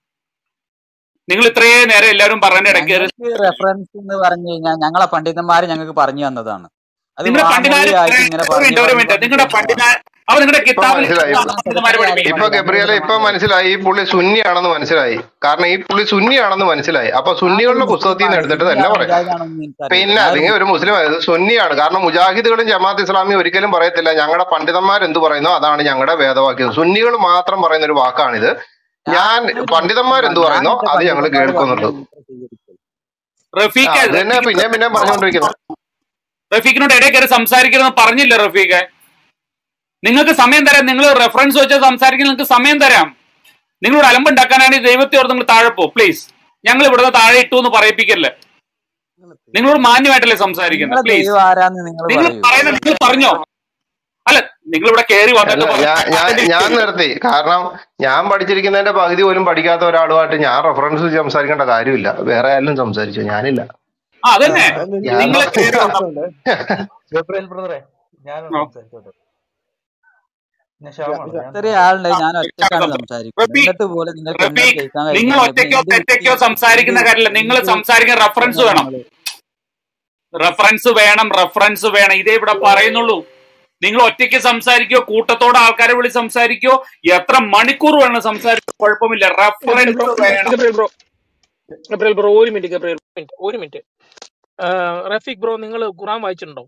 S2: നിങ്ങൾ ഇത്രയും നേരം എല്ലാവരും പറയുന്നതിന്റെ ഇടയ്ക്ക് കയറി
S1: ഞങ്ങൾക്ക് റെഫറൻസ് എന്ന് പറഞ്ഞു കഴിഞ്ഞാൽ ഞങ്ങളെ പണ്ഡിതന്മാര് ഞങ്ങൾക്ക് പറഞ്ഞു തന്നതാണ് അത്
S2: നിങ്ങളുടെ പണ്ഡിതാര്
S1: വാമൊഴിയായിട്ട് ഇങ്ങനെ
S2: ഒരു
S1: പറഞ്ഞു
S2: മിനിറ്റ് ഒരു
S1: പറഞ്ഞു
S2: മിനിറ്റ്
S1: പറഞ്ഞു
S2: നിങ്ങളുടെ
S1: കേൾക്കണം
S2: പണ്ഡിത അവർ നിങ്ങളുടെ
S3: ഇപ്പൊ
S2: കിതാബിൽ
S3: മനസ്സിലായി
S1: ഞങ്ങൾ
S2: പണ്ഡിതന്മാരെ
S1: സെക്രട്ടറി ആരും
S3: ഇപ്പൊ
S2: പഠിപ്പിക്കുന്നത്
S3: ഗബ്രിയലെ ഇപ്പൊ മനസ്സിലായി ഈ പുള്ളി സുന്നിയാണെന്ന് മനസ്സിലായി കാരണം ഈ പുള്ളി സുന്നിയാണെന്ന് മനസ്സിലായി അപ്പൊ
S1: ഞാൻ ഒരു
S3: സുന്നികളുടെ പുസ്തകത്തിൽ നിന്ന്
S1: മുസ്ലിമാണ്
S3: എടുത്തിട്ട് തന്നെ
S1: സുന്നിയാണോ
S3: പറയാം
S1: മുജാഹിദാണോന്ന് എനിക്കറിയില്ല
S3: പിന്നെ
S1: ഞാൻ ഒരു
S3: അല്ലെങ്കിൽ ഒരു മുസ്ലിം ആയത് സുന്നിയാണ് കാരണം മുജാഹിദുകളും ജമാഅത്ത് ഇസ്ലാമിയും ഒരിക്കലും പറയത്തില്ല ഞങ്ങളുടെ പണ്ഡിതന്മാർ എന്ത് പറയുന്നോ അതാണ് ഞങ്ങളുടെ വേദവാക്യം സുന്നികൾ മാത്രം പറയുന്ന ഒരു വാക്കാണിത് ഞാൻ
S1: ഞാനൊരു
S3: പണ്ഡിതന്മാർ എന്ത്
S1: മുസ്ലിമാണ് ഞാൻ
S3: പറയുന്നോ
S1: എന്റെ
S3: അത് ഞങ്ങൾ
S1: പണ്ഡിതന്മാര്
S3: കേൾക്കുന്നുള്ളൂ
S1: പറഞ്ഞത് സ്വീകരിക്കും
S3: ആ
S2: റഫീഖ്
S3: അത് തന്നെ
S2: റഫീഖ്
S3: പിന്നെ പിന്നെ പറഞ്ഞുകൊണ്ടിരിക്കുന്നത്
S2: റഫീഖിനോട് ഇടയിൽ കയറി സംസാരിക്കരുതെന്ന് പറഞ്ഞില്ല റഫീഖ് നിങ്ങൾക്ക് സമയം തരാം നിങ്ങൾ റെഫറൻസ് വെച്ച് സംസാരിക്കാൻ നിങ്ങൾക്ക് സമയം തരാം നിങ്ങളോട് അലമ്പുണ്ടാക്കാനാണെങ്കിൽ ദൈവത്തെ ഓർത്ത് നിങ്ങൾ താഴെ പോ പ്ലീസ് ഞങ്ങൾ ഇവിടുന്ന് താഴെ ഇട്ടു എന്ന് പറയിപ്പിക്കല്ലേ നിങ്ങളോട് മാന്യമായിട്ടല്ലേ സംസാരിക്കുന്നത്
S1: നിങ്ങളെ
S2: പ്ലീസ്
S1: ദൈവം ആരാന്ന് നിങ്ങൾ
S2: നിങ്ങൾ
S1: പറയൂ
S2: പറയുന്നത് നിങ്ങൾ പറഞ്ഞോ അല്ല നിങ്ങൾ ഇവിടെ കയറി വന്നിട്ട്
S3: അല്ല
S2: പറഞ്ഞു
S3: ഞാൻ ഞാൻ
S2: അതിന്റെ
S3: ഞാൻ നിർത്തി കാരണം ഞാൻ പഠിച്ചിരിക്കുന്നതിന്റെ പകുതി പോലും പഠിക്കാത്ത ഒരാളുമായിട്ട് ഞാൻ റെഫറൻസ് വെച്ച് സംസാരിക്കേണ്ട കാര്യമില്ല വേറെ ആരും സംസാരിച്ചു ഞാനില്ല
S2: ആ അതന്നെ
S3: ഞാൻ
S2: നിങ്ങൾ കയറി വന്ന
S7: ഗബ്രിയേൽ ബ്രദറെ ഞാനൊന്ന്
S2: ആ.
S7: സംസാരിച്ചോട്ടെ ഞാൻ ശ്യാമാണ് ഞാൻ
S1: ഇത്രയും ആളുണ്ട് ഞാൻ ഒറ്റക്കാണ്
S2: സംസാരിക്കാം.
S1: സംസാരിക്കുന്നത്
S2: റഫീഖ്
S1: എന്നിട്ട് പോലും നിങ്ങൾക്ക് എന്നെ
S2: റഫീഖ്
S1: കേൾക്കാൻ
S2: നിങ്ങൾ
S1: കഴിയുന്നില്ല
S2: ഒറ്റയ്ക്കോ
S1: എന്ത്
S2: തെറ്റയ്ക്കോ
S1: എന്ത്
S2: സംസാരിക്കുന്ന
S1: എന്ത്
S2: കാര്യമില്ല നിങ്ങൾ
S1: എന്ത്
S2: സംസാരിക്കാൻ റെഫറൻസ്
S1: നിങ്ങൾ
S2: വേണം
S1: നിങ്ങള്
S2: റെഫറൻസ് വേണം റെഫറൻസ് വേണം ഇതേ ഇവിടെ പറയുന്നുള്ളൂ നിങ്ങൾ ഒറ്റയ്ക്ക് സംസാരിക്കോ കൂട്ടത്തോടെ ആൾക്കാരെ വിളി സംസാരിക്കോ എത്ര മണിക്കൂർ വേണം സംസാരിക്കോ കുഴപ്പമില്ല
S11: ഗബ്രിയേൽ ബ്രോ
S2: റെഫറൻസ് വേണം
S11: ഗബ്രിയേൽ ബ്രോ ഗബ്രിയേൽ ബ്രോ ഒരു മിനിറ്റ് ഗബ്രിയേൽ ഒരു മിനിറ്റ് ഒരു മിനിറ്റ് റഫീഖ് ബ്രോ നിങ്ങൾ ഖുറാൻ വായിച്ചിട്ടുണ്ടോ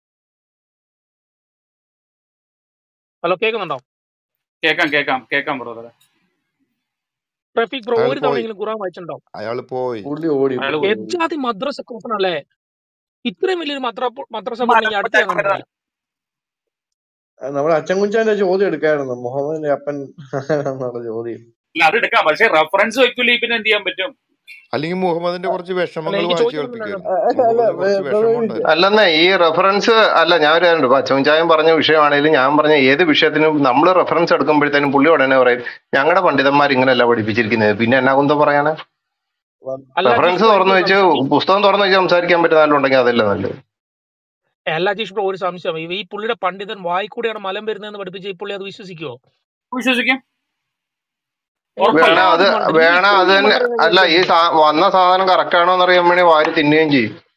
S11: ഹലോ കേൾക്കുന്നുണ്ടോ
S2: കേക്കാം കേക്കാം കേക്കാം ബ്രദറെ
S11: റഫീഖ് ബ്രോ
S5: അയാൾ
S11: ഒരു
S5: പോയി
S11: തവണയെങ്കിലും ഖുറാൻ വായിച്ചിട്ടുണ്ടോ
S5: അയാൾ പോയി
S9: പുള്ളി ഓടി
S2: അയാൾ
S9: പുള്ളി
S2: പോയി
S9: ഓടി
S11: എജാതി മദ്രസ കോപ്പണല്ലേ ഇത്രയും വലിയൊരു മദ്ര മദ്രസ പോകണമെങ്കിൽ അടുത്ത് ഞാൻ കണ്ടിട്ടില്ല
S9: അത് നമ്മുടെ അച്ഛൻ കുഞ്ചാന്റെ ചോദ്യം എടുക്കായിരുന്നു മുഹമ്മദിന്റെ അപ്പൻ എന്നുള്ള ചോദ്യം
S2: ഇല്ല അത് എടുക്കാം പക്ഷെ റെഫറൻസ് വെക്കൂലേ പിന്നെ എന്ത് ചെയ്യാൻ പറ്റും
S5: അല്ലെങ്കിൽ മുഹമ്മദിന്റെ കുറച്ച്
S11: അല്ല
S5: വിഷമങ്ങൾ
S11: എനിക്ക്
S5: വായിച്ചു
S11: ചോദിക്കാനുള്ളതാണ്
S5: കേൾപ്പിക്കായിരുന്നു
S9: അല്ല
S5: മുഹമ്മദിന് കുറച്ച് വിഷമം ഉണ്ടായിരുന്നു
S3: അല്ലെന്നേ ഈ റെഫറൻസ് അല്ല ഞാൻ ഒരു കാര്യം പച്ചമുച്ചായം പറഞ്ഞ വിഷയമാണെങ്കിലും ഞാൻ പറഞ്ഞ ഏത് വിഷയത്തിനും നമ്മൾ റെഫറൻസ് എടുക്കുമ്പോഴത്തേനും പുള്ളി ഉടനെ പറയും ഞങ്ങളുടെ പണ്ഡിതന്മാർ ഇങ്ങനെയല്ല പഠിപ്പിച്ചിരിക്കുന്നത് പിന്നെ എന്നാ കുന്തം പറയാനാ
S11: അല്ല
S3: റെഫറൻസ്
S11: അജീഷ് ബ്രോ
S3: തുറന്നു
S11: എനിക്കൊരു
S3: വെച്ച്
S11: സംശയം
S3: പുസ്തകം തുറന്നു വെച്ച് സംസാരിക്കാൻ പറ്റുന്ന ആളുണ്ടെങ്കിൽ അതല്ല നല്ലത്
S11: അല്ല അജീഷ് ബ്രോ ഒരു സംശയം ഈ പുള്ളിയുടെ പണ്ഡിതൻ വായിക്കൂടെയാണ് മലം വരുന്നതെന്ന് പഠിപ്പിച്ച ഈ പുള്ളി അത് വിശ്വസിക്കുവോ
S2: വിശ്വസിക്കാം ഉറപ്പല്ലേ
S3: വേണ അത്
S11: എല്ലാവർക്കും ഉണ്ട് നിങ്ങൾ
S3: വേണ അത്
S11: ഇപ്പോഴും ഈ
S3: തന്നെ
S11: മണ്ടത്തരം
S3: അല്ല ഈ
S11: കാണിച്ചുകൊണ്ടിരിക്കുന്നത്
S3: സാ വന്ന സാധനം കറക്റ്റ് ആണോ എന്ന് അറിയാൻ വേണ്ടി വാരി തിന്നുകയും ചെയ്യും